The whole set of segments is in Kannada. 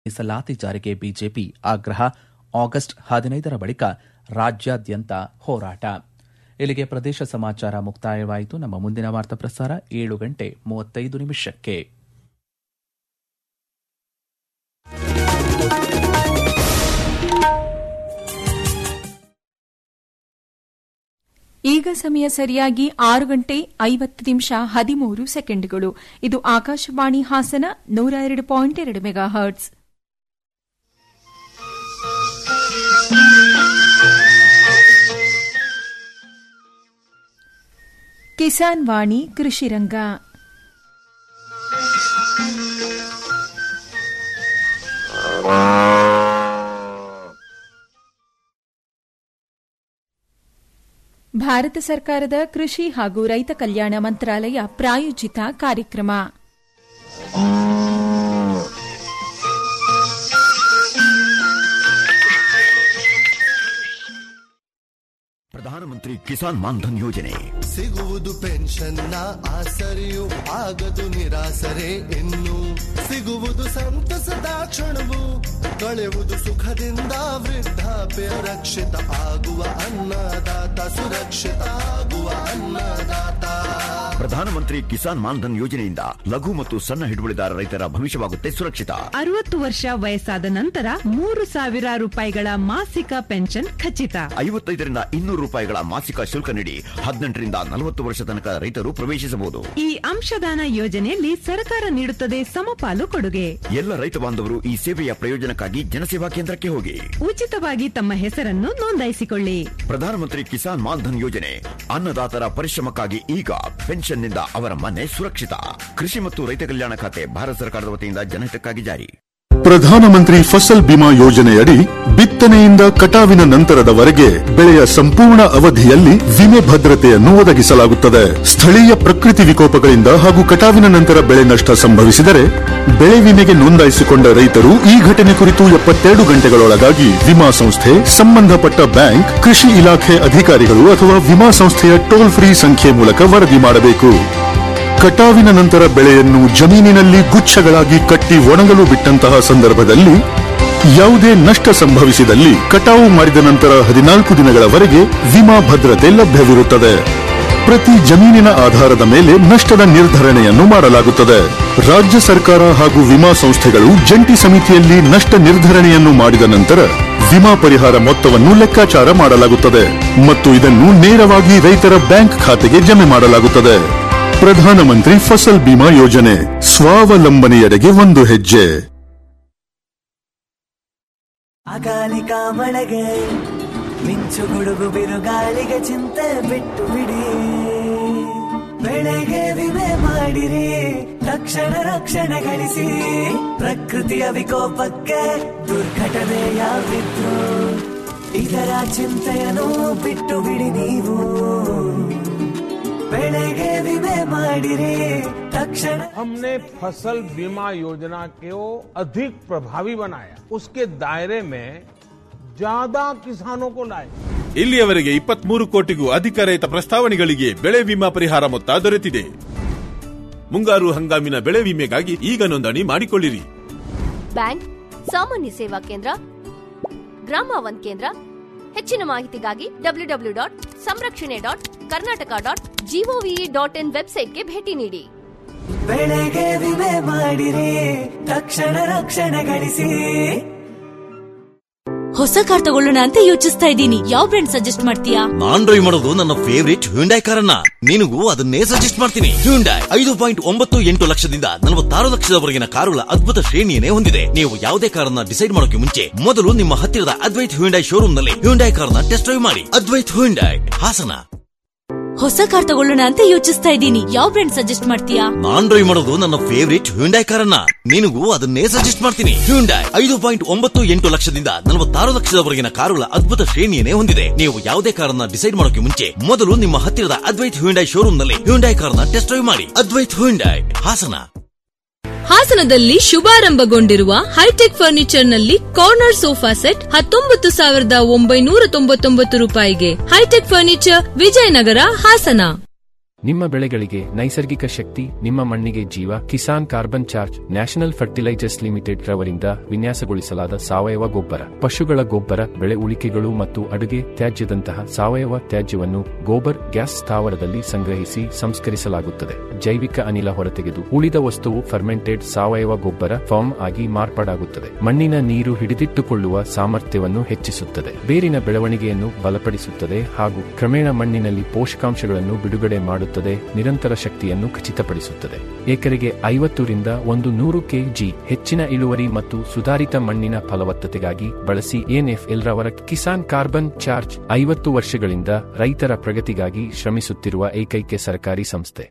ಮೀಸಲಾತಿ ಜಾರಿಗೆ ಬಿಜೆಪಿ ಆಗ್ರಹ ಆಗಸ್ಟ್ ಹದಿನೈದರ ಬಳಿಕ ರಾಜ್ಯಾದ್ಯಂತ ಹೋರಾಟ ಇಲ್ಲಿಗೆ ಪ್ರದೇಶ ಸಮಾಚಾರ ಮುಕ್ತಾಯವಾಯಿತು ನಮ್ಮ ಮುಂದಿನ ವಾರ್ತಾ ಪ್ರಸಾರ ಏಳು ಗಂಟೆ ಮೂವತ್ತೈದು ನಿಮಿಷಕ್ಕೆ ಈಗ ಸಮಯ ಸರಿಯಾಗಿ ಆರು ಗಂಟೆ ಐವತ್ತು ನಿಮಿಷ ಹದಿಮೂರು ಸೆಕೆಂಡ್ಗಳು ಇದು ಆಕಾಶವಾಣಿ ಹಾಸನ ನೂರ ಎರಡು ಪಾಯಿಂಟ್ ಎರಡು ಮೆಗಾ ಹರ್ಟ್ಸ್ ಕಿಸಾನ್ ವಾಣಿ ಕೃಷಿರಂಗ ಭಾರತ ಸರ್ಕಾರದ ಕೃಷಿ ಹಾಗೂ ರೈತ ಕಲ್ಯಾಣ ಮಂತ್ರಾಲಯ ಪ್ರಾಯೋಜಿತ ಕಾರ್ಯಕ್ರಮ ಪ್ರಧಾನಮಂತ್ರಿ ಕಿಸಾನ್ ಮಾನ್ಧನ್ ಯೋಜನೆ ಸಿಗುವುದು ಪೆನ್ಷನ್ನ ಆಸರೆಯು ಆಗದು ನಿರಾಸರೆ ಇನ್ನು ಸಿಗುವುದು ಸಂತಸದ ಕ್ಷಣವು ಕಳೆಯುವುದು ಸುಖದಿಂದ ವೃದ್ಧಾಪ್ಯ ರಕ್ಷಿತ ಆಗುವ ಅನ್ನದಾತ ಸುರಕ್ಷಿತ ಆಗುವ ಅನ್ನದಾತ ಪ್ರಧಾನಮಂತ್ರಿ ಕಿಸಾನ್ ಮಾನ್ಧನ್ ಯೋಜನೆಯಿಂದ ಲಘು ಮತ್ತು ಸಣ್ಣ ಹಿಡುವಳಿದಾರ ರೈತರ ಭವಿಷ್ಯವಾಗುತ್ತೆ ಸುರಕ್ಷಿತ ಅರವತ್ತು ವರ್ಷ ವಯಸ್ಸಾದ ನಂತರ ಮೂರು ಸಾವಿರ ರೂಪಾಯಿಗಳ ಮಾಸಿಕ ಪೆನ್ಷನ್ ಖಚಿತ ಐವತ್ತೈದರಿಂದ ಇನ್ನೂರು ರೂಪಾಯಿಗಳ ಮಾಸಿಕ ಶುಲ್ಕ ನೀಡಿ ಹದಿನೆಂಟರಿಂದ ನಲವತ್ತು ವರ್ಷ ತನಕ ರೈತರು ಪ್ರವೇಶಿಸಬಹುದು ಈ ಅಂಶದಾನ ಯೋಜನೆಯಲ್ಲಿ ಸರ್ಕಾರ ನೀಡುತ್ತದೆ ಸಮಪಾಲು ಕೊಡುಗೆ ಎಲ್ಲ ರೈತ ಬಾಂಧವರು ಈ ಸೇವೆಯ ಪ್ರಯೋಜನಕ್ಕಾಗಿ ಜನಸೇವಾ ಕೇಂದ್ರಕ್ಕೆ ಹೋಗಿ ಉಚಿತವಾಗಿ ತಮ್ಮ ಹೆಸರನ್ನು ನೋಂದಾಯಿಸಿಕೊಳ್ಳಿ ಪ್ರಧಾನಮಂತ್ರಿ ಕಿಸಾನ್ ಮಾನ್ಧನ್ ಯೋಜನೆ ಅನ್ನದಾತರ ಪರಿಶ್ರಮಕ್ಕಾಗಿ ಈಗ ಪೆನ್ಷನ್ನಿಂದ ಅವರ ಮನೆ ಸುರಕ್ಷಿತ ಕೃಷಿ ಮತ್ತು ರೈತ ಕಲ್ಯಾಣ ಖಾತೆ ಭಾರತ ಸರ್ಕಾರದ ವತಿಯಿಂದ ಜನಹಿತಕ್ಕಾಗಿ ಜಾರಿ ಪ್ರಧಾನಮಂತ್ರಿ ಫಸಲ್ ಬಿಮಾ ಯೋಜನೆಯಡಿ ಬಿತ್ತನೆಯಿಂದ ಕಟಾವಿನ ನಂತರದವರೆಗೆ ಬೆಳೆಯ ಸಂಪೂರ್ಣ ಅವಧಿಯಲ್ಲಿ ವಿಮೆ ಭದ್ರತೆಯನ್ನು ಒದಗಿಸಲಾಗುತ್ತದೆ ಸ್ಥಳೀಯ ಪ್ರಕೃತಿ ವಿಕೋಪಗಳಿಂದ ಹಾಗೂ ಕಟಾವಿನ ನಂತರ ಬೆಳೆ ನಷ್ಟ ಸಂಭವಿಸಿದರೆ ಬೆಳೆ ವಿಮೆಗೆ ನೋಂದಾಯಿಸಿಕೊಂಡ ರೈತರು ಈ ಘಟನೆ ಕುರಿತು ಎಪ್ಪತ್ತೆರಡು ಗಂಟೆಗಳೊಳಗಾಗಿ ವಿಮಾ ಸಂಸ್ಥೆ ಸಂಬಂಧಪಟ್ಟ ಬ್ಯಾಂಕ್ ಕೃಷಿ ಇಲಾಖೆ ಅಧಿಕಾರಿಗಳು ಅಥವಾ ವಿಮಾ ಸಂಸ್ಥೆಯ ಟೋಲ್ ಫ್ರೀ ಸಂಖ್ಯೆ ಮೂಲಕ ವರದಿ ಮಾಡಬೇಕು ಕಟಾವಿನ ನಂತರ ಬೆಳೆಯನ್ನು ಜಮೀನಿನಲ್ಲಿ ಗುಚ್ಛಗಳಾಗಿ ಕಟ್ಟಿ ಒಣಗಲು ಬಿಟ್ಟಂತಹ ಸಂದರ್ಭದಲ್ಲಿ ಯಾವುದೇ ನಷ್ಟ ಸಂಭವಿಸಿದಲ್ಲಿ ಕಟಾವು ಮಾಡಿದ ನಂತರ ಹದಿನಾಲ್ಕು ದಿನಗಳವರೆಗೆ ವಿಮಾ ಭದ್ರತೆ ಲಭ್ಯವಿರುತ್ತದೆ ಪ್ರತಿ ಜಮೀನಿನ ಆಧಾರದ ಮೇಲೆ ನಷ್ಟದ ನಿರ್ಧರಣೆಯನ್ನು ಮಾಡಲಾಗುತ್ತದೆ ರಾಜ್ಯ ಸರ್ಕಾರ ಹಾಗೂ ವಿಮಾ ಸಂಸ್ಥೆಗಳು ಜಂಟಿ ಸಮಿತಿಯಲ್ಲಿ ನಷ್ಟ ನಿರ್ಧರಣೆಯನ್ನು ಮಾಡಿದ ನಂತರ ವಿಮಾ ಪರಿಹಾರ ಮೊತ್ತವನ್ನು ಲೆಕ್ಕಾಚಾರ ಮಾಡಲಾಗುತ್ತದೆ ಮತ್ತು ಇದನ್ನು ನೇರವಾಗಿ ರೈತರ ಬ್ಯಾಂಕ್ ಖಾತೆಗೆ ಜಮೆ ಮಾಡಲಾಗುತ್ತದೆ ಪ್ರಧಾನಮಂತ್ರಿ ಫಸಲ್ ಬಿಮಾ ಯೋಜನೆ ಸ್ವಾವಲಂಬನೆಯೆಡೆಗೆ ಒಂದು ಹೆಜ್ಜೆ ಅಕಾಲಿಕ ಮಳೆಗೆ ಮಿಂಚು ಗುಡುಗು ಬಿರುಗಾಳಿಗೆ ಚಿಂತೆ ಬಿಟ್ಟು ಬಿಡಿ ಬೆಳೆಗೆ ವಿಮೆ ಮಾಡಿರಿ ತಕ್ಷಣ ರಕ್ಷಣೆ ಗಳಿಸಿ ಪ್ರಕೃತಿಯ ವಿಕೋಪಕ್ಕೆ ದುರ್ಘಟನೆ ಯಾವಿದ್ರು ಇದರ ಚಿಂತೆಯನ್ನು ಬಿಟ್ಟು ಬಿಡಿ ನೀವು ಬೆಳೆಗೆ ವಿಮೆ ಮಾಡಿರಿ ತಕ್ಷಣ हमने फसल बीमा योजना को अधिक प्रभावी बनाया उसके दायरे में ज्यादा किसानों को लाए ಇಲ್ಲಿಯವರೆಗೆ ಇಪ್ಪತ್ಮೂರು ಕೋಟಿಗೂ ಅಧಿಕ ರೈತ ಪ್ರಸ್ತಾವನೆಗಳಿಗೆ ಬೆಳೆ ವಿಮಾ ಪರಿಹಾರ ಮೊತ್ತ ದೊರೆತಿದೆ ಮುಂಗಾರು ಹಂಗಾಮಿನ ಬೆಳೆ ವಿಮೆಗಾಗಿ ಈಗ ನೋಂದಣಿ ಮಾಡಿಕೊಳ್ಳಿರಿ ಬ್ಯಾಂಕ್ ಸಾಮಾನ್ಯ ಸೇವಾ ಕೇಂದ್ರ ಗ್ರಾಮ ಒನ್ ಕೇಂದ್ರ ಹೆಚ್ಚಿನ ಮಾಹಿತಿಗಾಗಿ W W dot samrakshane dot Karnataka dot G O V dot in ವೆಬ್ಸೈಟ್ಗೆ ಭೇಟಿ ನೀಡಿ ಬೆಳೆಗೆ ವಿಮೆ ಮಾಡಿರಿ ತಕ್ಷಣ ರಕ್ಷಣೆ ಗಳಿಸಿ ಹೊಸ ಕಾರ್ ತಗೊಳ್ಳೋಣ ಅಂತ ಯೋಚಿಸ್ತಾ ಇದ್ದೀನಿ ಯಾವ ಬ್ರ್ಯಾಂಡ್ ಸಜೆಸ್ಟ್ ಮಾಡ್ತೀಯಾ ನಾನ್ ಡ್ರೈವ್ ಮಾಡೋದು ನನ್ನ ಫೇವರಿಟ್ ಹ್ಯುಂಡಾಯ್ ಕಾರನ್ನ ನಿನಗೂ ಅದನ್ನೇ ಸಜೆಸ್ಟ್ ಮಾಡ್ತೀನಿ ಹ್ಯುಂಡಾಯ್ ಐದು ಪಾಯಿಂಟ್ ಒಂಬತ್ತು ಎಂಟು ಲಕ್ಷದಿಂದ ನಲವತ್ತಾರು ಲಕ್ಷದವರೆಗಿನ ಕಾರುಗಳ ಅದ್ಭುತ ಶ್ರೇಣಿಯನ್ನೇ ಹೊಂದಿದೆ ನೀವು ಯಾವುದೇ ಕಾರನ್ನ ಡಿಸೈಡ್ ಮಾಡೋಕೆ ಮುಂಚೆ ಮೊದಲು ನಿಮ್ಮ ಹತ್ತಿರದ ಅದ್ವೈತ್ ಹ್ಯುಂಡಾಯ್ ಶೋರೂಮ್ ನಲ್ಲಿ ಹ್ಯುಂಡಾಯ್ ಕಾರನ್ನ ಟೆಸ್ಟ್ ಡ್ರೈವ್ ಮಾಡಿ ಅದ್ವೈತ್ ಹ್ಯುಂಡಾಯ್ ಹಾಸನ ಹೊಸ ಕಾರ್ ತಗೊಳ್ಳೋಣ ಅಂತ ಯೋಚಿಸ್ತಾ ಇದ್ದೀನಿ ಯಾವ ಬ್ರ್ಯಾಂಡ್ ಸಜೆಸ್ಟ್ ಮಾಡ್ತೀಯಾ ನಾನ್ ಡ್ರೈವ್ ಮಾಡೋದು ನನ್ನ ಫೇವರಿಟ್ ಹ್ಯುಂಡಾಯ್ ಕಾರನ್ನ ನಿನಗೂ ಅದನ್ನೇ ಸಜೆಸ್ಟ್ ಮಾಡ್ತೀನಿ ಹ್ಯುಂಡಾಯ್ ಐದು ಪಾಯಿಂಟ್ ಒಂಬತ್ತು ಎಂಟು ಲಕ್ಷದಿಂದ ನಲವತ್ತಾರು ಲಕ್ಷದವರೆಗಿನ ಕಾರುಗಳ ಅದ್ಭುತ ಶ್ರೇಣಿಯನ್ನೇ ಹೊಂದಿದೆ ನೀವು ಯಾವುದೇ ಕಾರನ್ನ ಡಿಸೈಡ್ ಮಾಡೋಕೆ ಮುಂಚೆ ಮೊದಲು ನಿಮ್ಮ ಹತ್ತಿರದ ಅದ್ವೈತ್ ಹ್ಯುಂಡಾಯ್ ಶೋರೂಮ್ ನಲ್ಲಿ ಹ್ಯುಂಡಾಯ್ ಕಾರನ್ನ ಟೆಸ್ಟ್ ಡ್ರೈವ್ ಮಾಡಿ ಅದ್ವೈತ್ ಹ್ಯುಂಡಾಯ್ ಹಾಸನ ಹಾಸನದಲ್ಲಿ ಶುಭಾರಂಭಗೊಂಡಿರುವ ಹೈಟೆಕ್ ಫರ್ನಿಚರ್ನಲ್ಲಿ ಕಾರ್ನರ್ ಸೋಫಾ ಸೆಟ್ ಹತ್ತೊಂಬತ್ತು ಸಾವಿರದ ಒಂಬೈನೂರ ತೊಂಬತ್ತೊಂಬತ್ತು ರೂಪಾಯಿಗೆ ಹೈಟೆಕ್ ಫರ್ನಿಚರ್ ವಿಜಯನಗರ ಹಾಸನ ನಿಮ್ಮ ಬೆಳೆಗಳಿಗೆ ನೈಸರ್ಗಿಕ ಶಕ್ತಿ ನಿಮ್ಮ ಮಣ್ಣಿಗೆ ಜೀವ Kisan carbon charge national fertilisers limited ರವರಿಂದ ವಿನ್ಯಾಸಗೊಳಿಸಲಾದ ಸಾವಯವ ಗೊಬ್ಬರ ಪಶುಗಳ ಗೊಬ್ಬರ ಬೆಳೆ ಉಳಿಕೆಗಳು ಮತ್ತು ಅಡುಗೆ ತ್ಯಾಜ್ಯದಂತಹ ಸಾವಯವ ತ್ಯಾಜ್ಯವನ್ನು ಗೋಬರ್ ಗ್ಯಾಸ್ ಸ್ಥಾವರದಲ್ಲಿ ಸಂಗ್ರಹಿಸಿ ಸಂಸ್ಕರಿಸಲಾಗುತ್ತದೆ ಜೈವಿಕ ಅನಿಲ ಹೊರತೆಗೆದು ಉಳಿದ ವಸ್ತುವು ಫರ್ಮೆಂಟೆಡ್ ಸಾವಯವ ಗೊಬ್ಬರ ಫಾರ್ಮ್ ಆಗಿ ಮಾರ್ಪಾಡಾಗುತ್ತದೆ ಮಣ್ಣಿನ ನೀರು ಹಿಡಿದಿಟ್ಟುಕೊಳ್ಳುವ ಸಾಮರ್ಥ್ಯವನ್ನು ಹೆಚ್ಚಿಸುತ್ತದೆ ಬೇರಿನ ಬೆಳವಣಿಗೆಯನ್ನು ಬಲಪಡಿಸುತ್ತದೆ ಹಾಗೂ ಕ್ರಮೇಣ ಮಣ್ಣಿನಲ್ಲಿ ಪೋಷಕಾಂಶಗಳನ್ನು ಬಿಡುಗಡೆ ಮಾಡುತ್ತದೆ ನಿರಂತರ ಶಕ್ತಿಯನ್ನು ಖಚಿತಪಡಿಸುತ್ತದೆ ಎಕರೆಗೆ ಐವತ್ತರಿಂದ ಒಂದು ನೂರು ಕೆಜಿ ಹೆಚ್ಚಿನ ಇಳುವರಿ ಮತ್ತು ಸುಧಾರಿತ ಮಣ್ಣಿನ ಫಲವತ್ತತೆಗಾಗಿ ಬಳಸಿ ಎನ್ಎಫ್ಎಲ್ ರವರ ಕಿಸಾನ್ ಕಾರ್ಬನ್ ಚಾರ್ಜ್ ಐವತ್ತು ವರ್ಷಗಳಿಂದ ರೈತರ ಪ್ರಗತಿಗಾಗಿ ಶ್ರಮಿಸುತ್ತಿರುವ ಏಕೈಕ ಸರ್ಕಾರಿ ಸಂಸ್ಥೆ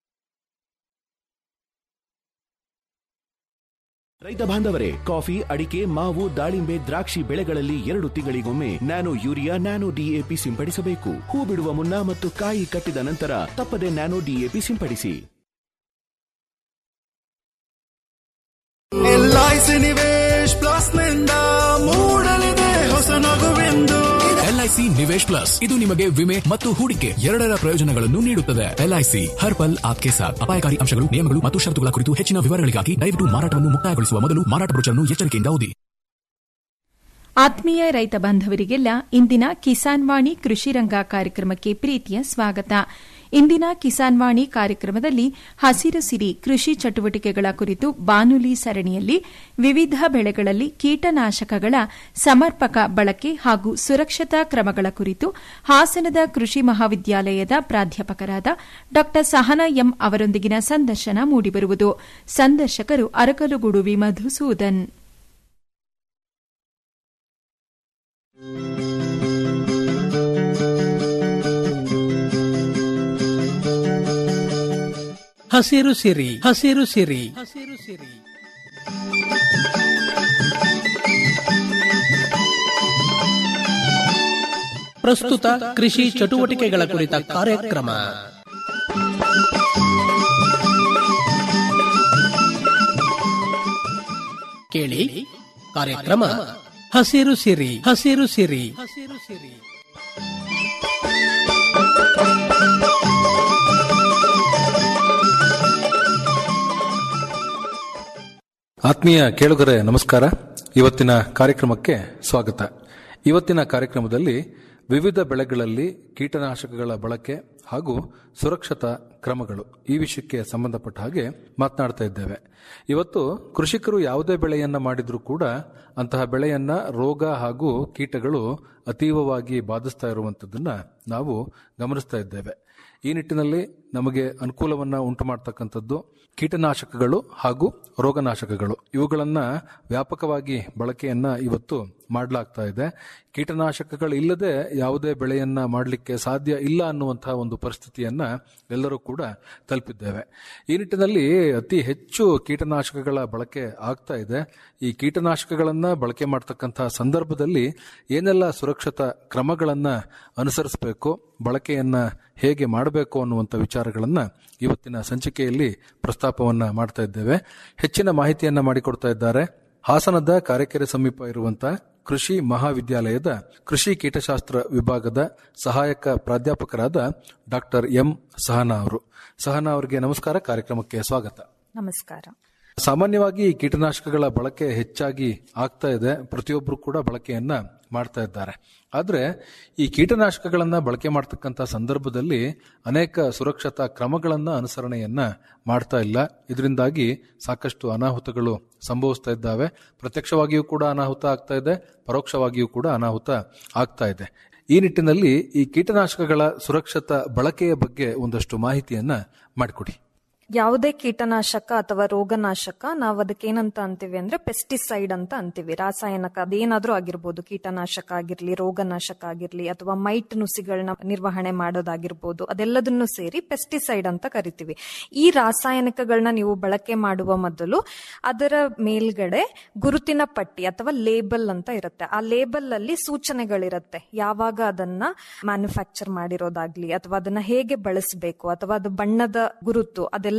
ರೈತ ಬಾಂಧವರೇ ಕಾಫಿ ಅಡಿಕೆ ಮಾವು ದಾಳಿಂಬೆ ದ್ರಾಕ್ಷಿ ಬೆಳೆಗಳಲ್ಲಿ ಎರಡು ತಿಂಗಳಿಗೊಮ್ಮೆ ನ್ಯಾನೋ ಯೂರಿಯಾ ನ್ಯಾನೋ ಡಿಎಪಿ ಸಿಂಪಡಿಸಬೇಕು ಹೂ ಬಿಡುವ ಮುನ್ನ ಮತ್ತು ಕಾಯಿ ಕಟ್ಟಿದ ನಂತರ ತಪ್ಪದೆ ನ್ಯಾನೋ ಡಿಎಪಿ ಸಿಂಪಡಿಸಿ ಎಲ್ಐಸಿ ನಿವೇಶ್ ಪ್ಲಸ್ ನಿಂದ ಮೂಡಲಿದೆ ಹೊಸ ನಗುವೆಂದು ಎಲ್ಐಸಿ ನಿವೇಶ್ ಪ್ಲಸ್ ಇದು ನಿಮಗೆ ವಿಮೆ ಮತ್ತು ಹೂಡಿಕೆ ಎರಡರ ಪ್ರಯೋಜನಗಳನ್ನು ನೀಡುತ್ತದೆ ಎಲ್ಐಸಿ ಹರ್ ಪಲ್ ಆಪ್ಕೆ ಸಾಥ್ ಅಪಾಯಕಾರಿ ಅಂಶಗಳು ನಿಯಮಗಳು ಮತ್ತು ಷರತ್ತುಗಳ ಕುರಿತು ಹೆಚ್ಚಿನ ವಿವರಗಳಿಗಾಗಿ ದಯವಿಟ್ಟು ಮಾರಾಟವನ್ನು ಮುಕ್ತಾಯಗೊಳಿಸುವ ಮೊದಲು ಮಾರಾಟ ಬ್ರೋಚರ್ನ್ನು ಎಚ್ಚರಿಕೆಯಿಂದ ಓದಿ ಆತ್ಮೀಯ ರೈತ ಬಾಂಧವರಿಗೆಲ್ಲ ಇಂದಿನ ಕಿಸಾನ್ ವಾಣಿ ಕೃಷಿ ರಂಗ ಕಾರ್ಯಕ್ರಮಕ್ಕೆ ಪ್ರೀತಿಯ ಸ್ವಾಗತ ಇಂದಿನ ಕಿಸಾನ್ ವಾಣಿ ಕಾರ್ಯಕ್ರಮದಲ್ಲಿ ಹಸಿರು ಸಿರಿ ಕೃಷಿ ಚಟುವಟಿಕೆಗಳ ಕುರಿತು ಬಾನುಲಿ ಸರಣಿಯಲ್ಲಿ ವಿವಿಧ ಬೆಳೆಗಳಲ್ಲಿ ಕೀಟನಾಶಕಗಳ ಸಮರ್ಪಕ ಬಳಕೆ ಹಾಗೂ ಸುರಕ್ಷತಾ ಕ್ರಮಗಳ ಕುರಿತು ಹಾಸನದ ಕೃಷಿ ಮಹಾವಿದ್ಯಾಲಯದ ಪ್ರಾಧ್ಯಾಪಕರಾದ ಡಾ ಸಹನಾ ಎಂ ಅವರೊಂದಿಗಿನ ಸಂದರ್ಶನ ಮೂಡಿಬರುವುದು ಸಂದರ್ಶಕರು ಅರಕಲುಗೂಡು ಮಧುಸೂದನ್ ಹಸಿರು ಸಿರಿ ಹಸಿರು ಸಿರಿ ಹಸಿರು ಸಿರಿ ಪ್ರಸ್ತುತ ಕೃಷಿ ಚಟುವಟಿಕೆಗಳ ಕುರಿತ ಕಾರ್ಯಕ್ರಮ ಕೇಳಿ ಕಾರ್ಯಕ್ರಮ ಹಸಿರು ಸಿರಿ ಹಸಿರು ಸಿರಿ ಹಸಿರು ಸಿರಿ ಆತ್ಮೀಯ ಕೇಳುಗರೆ ನಮಸ್ಕಾರ ಇವತ್ತಿನ ಕಾರ್ಯಕ್ರಮಕ್ಕೆ ಸ್ವಾಗತ ಇವತ್ತಿನ ಕಾರ್ಯಕ್ರಮದಲ್ಲಿ ವಿವಿಧ ಬೆಳೆಗಳಲ್ಲಿ ಕೀಟನಾಶಕಗಳ ಬಳಕೆ ಹಾಗೂ ಸುರಕ್ಷತಾ ಕ್ರಮಗಳು ಈ ವಿಷಯಕ್ಕೆ ಸಂಬಂಧಪಟ್ಟ ಹಾಗೆ ಮಾತನಾಡ್ತಾ ಇದ್ದೇವೆ ಇವತ್ತು ಕೃಷಿಕರು ಯಾವುದೇ ಬೆಳೆಯನ್ನ ಮಾಡಿದ್ರೂ ಕೂಡ ಅಂತಹ ಬೆಳೆಯನ್ನ ರೋಗ ಹಾಗೂ ಕೀಟಗಳು ಅತೀವವಾಗಿ ಬಾಧಿಸ್ತಾ ಇರುವಂತದ್ದನ್ನ ನಾವು ಗಮನಿಸ್ತಾ ಇದ್ದೇವೆ ಈ ನಿಟ್ಟಿನಲ್ಲಿ ನಮಗೆ ಅನುಕೂಲವನ್ನ ಉಂಟು ಮಾಡತಕ್ಕಂಥದ್ದು ಕೀಟನಾಶಕಗಳು ಹಾಗೂ ರೋಗನಾಶಕಗಳು ಇವುಗಳನ್ನ ವ್ಯಾಪಕವಾಗಿ ಬಳಕೆಯನ್ನ ಇವತ್ತು ಮಾಡಲಾಗ್ತಾ ಇದೆ ಕೀಟನಾಶಕಗಳು ಇಲ್ಲದೆ ಯಾವುದೇ ಬೆಳೆಯನ್ನ ಮಾಡಲಿಕ್ಕೆ ಸಾಧ್ಯ ಇಲ್ಲ ಅನ್ನುವಂತಹ ಒಂದು ಪರಿಸ್ಥಿತಿಯನ್ನ ಎಲ್ಲರೂ ಕೂಡ ತಲುಪಿದ್ದೇವೆ ಈ ನಿಟ್ಟಿನಲ್ಲಿ ಅತಿ ಹೆಚ್ಚು ಕೀಟನಾಶಕಗಳ ಬಳಕೆ ಆಗ್ತಾ ಇದೆ ಈ ಕೀಟನಾಶಕಗಳನ್ನ ಬಳಕೆ ಮಾಡತಕ್ಕಂತಹ ಸಂದರ್ಭದಲ್ಲಿ ಏನೆಲ್ಲ ಸುರಕ್ಷತಾ ಕ್ರಮಗಳನ್ನ ಅನುಸರಿಸಬೇಕು ಬಳಕೆಯನ್ನ ಹೇಗೆ ಮಾಡಬೇಕು ಅನ್ನುವಂಥ ವಿಚಾರಗಳನ್ನ ಇವತ್ತಿನ ಸಂಚಿಕೆಯಲ್ಲಿ ಪ್ರಸ್ತಾಪವನ್ನ ಮಾಡ್ತಾ ಇದ್ದೇವೆ ಹೆಚ್ಚಿನ ಮಾಹಿತಿಯನ್ನ ಮಾಡಿಕೊಡ್ತಾ ಇದ್ದಾರೆ ಹಾಸನದ ಕಾರೆಕೆರೆ ಸಮೀಪ ಇರುವಂತಹ ಕೃಷಿ ಮಹಾವಿದ್ಯಾಲಯದ ಕೃಷಿ ಕೀಟಶಾಸ್ತ್ರ ವಿಭಾಗದ ಸಹಾಯಕ ಪ್ರಾಧ್ಯಾಪಕರಾದ ಡಾಕ್ಟರ್ ಎಂ ಸಹನಾ ಅವರು ಸಹನಾ ಅವರಿಗೆ ನಮಸ್ಕಾರ ಕಾರ್ಯಕ್ರಮಕ್ಕೆ ಸ್ವಾಗತ ನಮಸ್ಕಾರ ಸಾಮಾನ್ಯವಾಗಿ ಈ ಕೀಟನಾಶಕಗಳ ಬಳಕೆ ಹೆಚ್ಚಾಗಿ ಆಗ್ತಾ ಇದೆ ಪ್ರತಿಯೊಬ್ಬರು ಕೂಡ ಬಳಕೆಯನ್ನ ಮಾಡ್ತಾ ಇದ್ದಾರೆ ಆದ್ರೆ ಈ ಕೀಟನಾಶಕಗಳನ್ನ ಬಳಕೆ ಮಾಡತಕ್ಕಂತ ಸಂದರ್ಭದಲ್ಲಿ ಅನೇಕ ಸುರಕ್ಷತಾ ಕ್ರಮಗಳನ್ನ ಅನುಸರಣೆಯನ್ನ ಮಾಡ್ತಾ ಇಲ್ಲ ಇದರಿಂದಾಗಿ ಸಾಕಷ್ಟು ಅನಾಹುತಗಳು ಸಂಭವಿಸ್ತಾ ಇದ್ದಾವೆ ಪ್ರತ್ಯಕ್ಷವಾಗಿಯೂ ಕೂಡ ಅನಾಹುತ ಆಗ್ತಾ ಇದೆ ಪರೋಕ್ಷವಾಗಿಯೂ ಕೂಡ ಅನಾಹುತ ಆಗ್ತಾ ಇದೆ ಈ ನಿಟ್ಟಿನಲ್ಲಿ ಈ ಕೀಟನಾಶಕಗಳ ಸುರಕ್ಷತಾ ಬಳಕೆಯ ಬಗ್ಗೆ ಒಂದಷ್ಟು ಮಾಹಿತಿಯನ್ನ ಮಾಡಿಕೊಡಿ ಯಾವುದೇ ಕೀಟನಾಶಕ ಅಥವಾ ರೋಗನಾಶಕ ನಾವು ಅದಕ್ಕೆ ಏನಂತ ಅಂತೀವಿ ಅಂದ್ರೆ ಪೆಸ್ಟಿಸೈಡ್ ಅಂತ ಅಂತೀವಿ ರಾಸಾಯನಿಕ ಅದೇನಾದ್ರೂ ಆಗಿರ್ಬೋದು ಕೀಟನಾಶಕ ಆಗಿರ್ಲಿ ರೋಗನಾಶಕ ಆಗಿರ್ಲಿ ಅಥವಾ ಮೈಟ್ ನುಸಿಗಳನ್ನ ನಿರ್ವಹಣೆ ಮಾಡೋದಾಗಿರ್ಬೋದು ಅದೆಲ್ಲದನ್ನು ಸೇರಿ ಪೆಸ್ಟಿಸೈಡ್ ಅಂತ ಕರಿತೀವಿ ಈ ರಾಸಾಯನಿಕಗಳನ್ನ ನೀವು ಬಳಕೆ ಮಾಡುವ ಮೊದಲು ಅದರ ಮೇಲ್ಗಡೆ ಗುರುತಿನ ಪಟ್ಟಿ ಅಥವಾ ಲೇಬಲ್ ಅಂತ ಇರುತ್ತೆ ಆ ಲೇಬಲ್ ಅಲ್ಲಿ ಸೂಚನೆಗಳಿರುತ್ತೆ ಯಾವಾಗ ಅದನ್ನ ಮ್ಯಾನುಫ್ಯಾಕ್ಚರ್ ಮಾಡಿರೋದಾಗ್ಲಿ ಅಥವಾ ಅದನ್ನ ಹೇಗೆ ಬಳಸಬೇಕು ಅಥವಾ ಅದು ಬಣ್ಣದ ಗುರುತು ಅದೆಲ್ಲ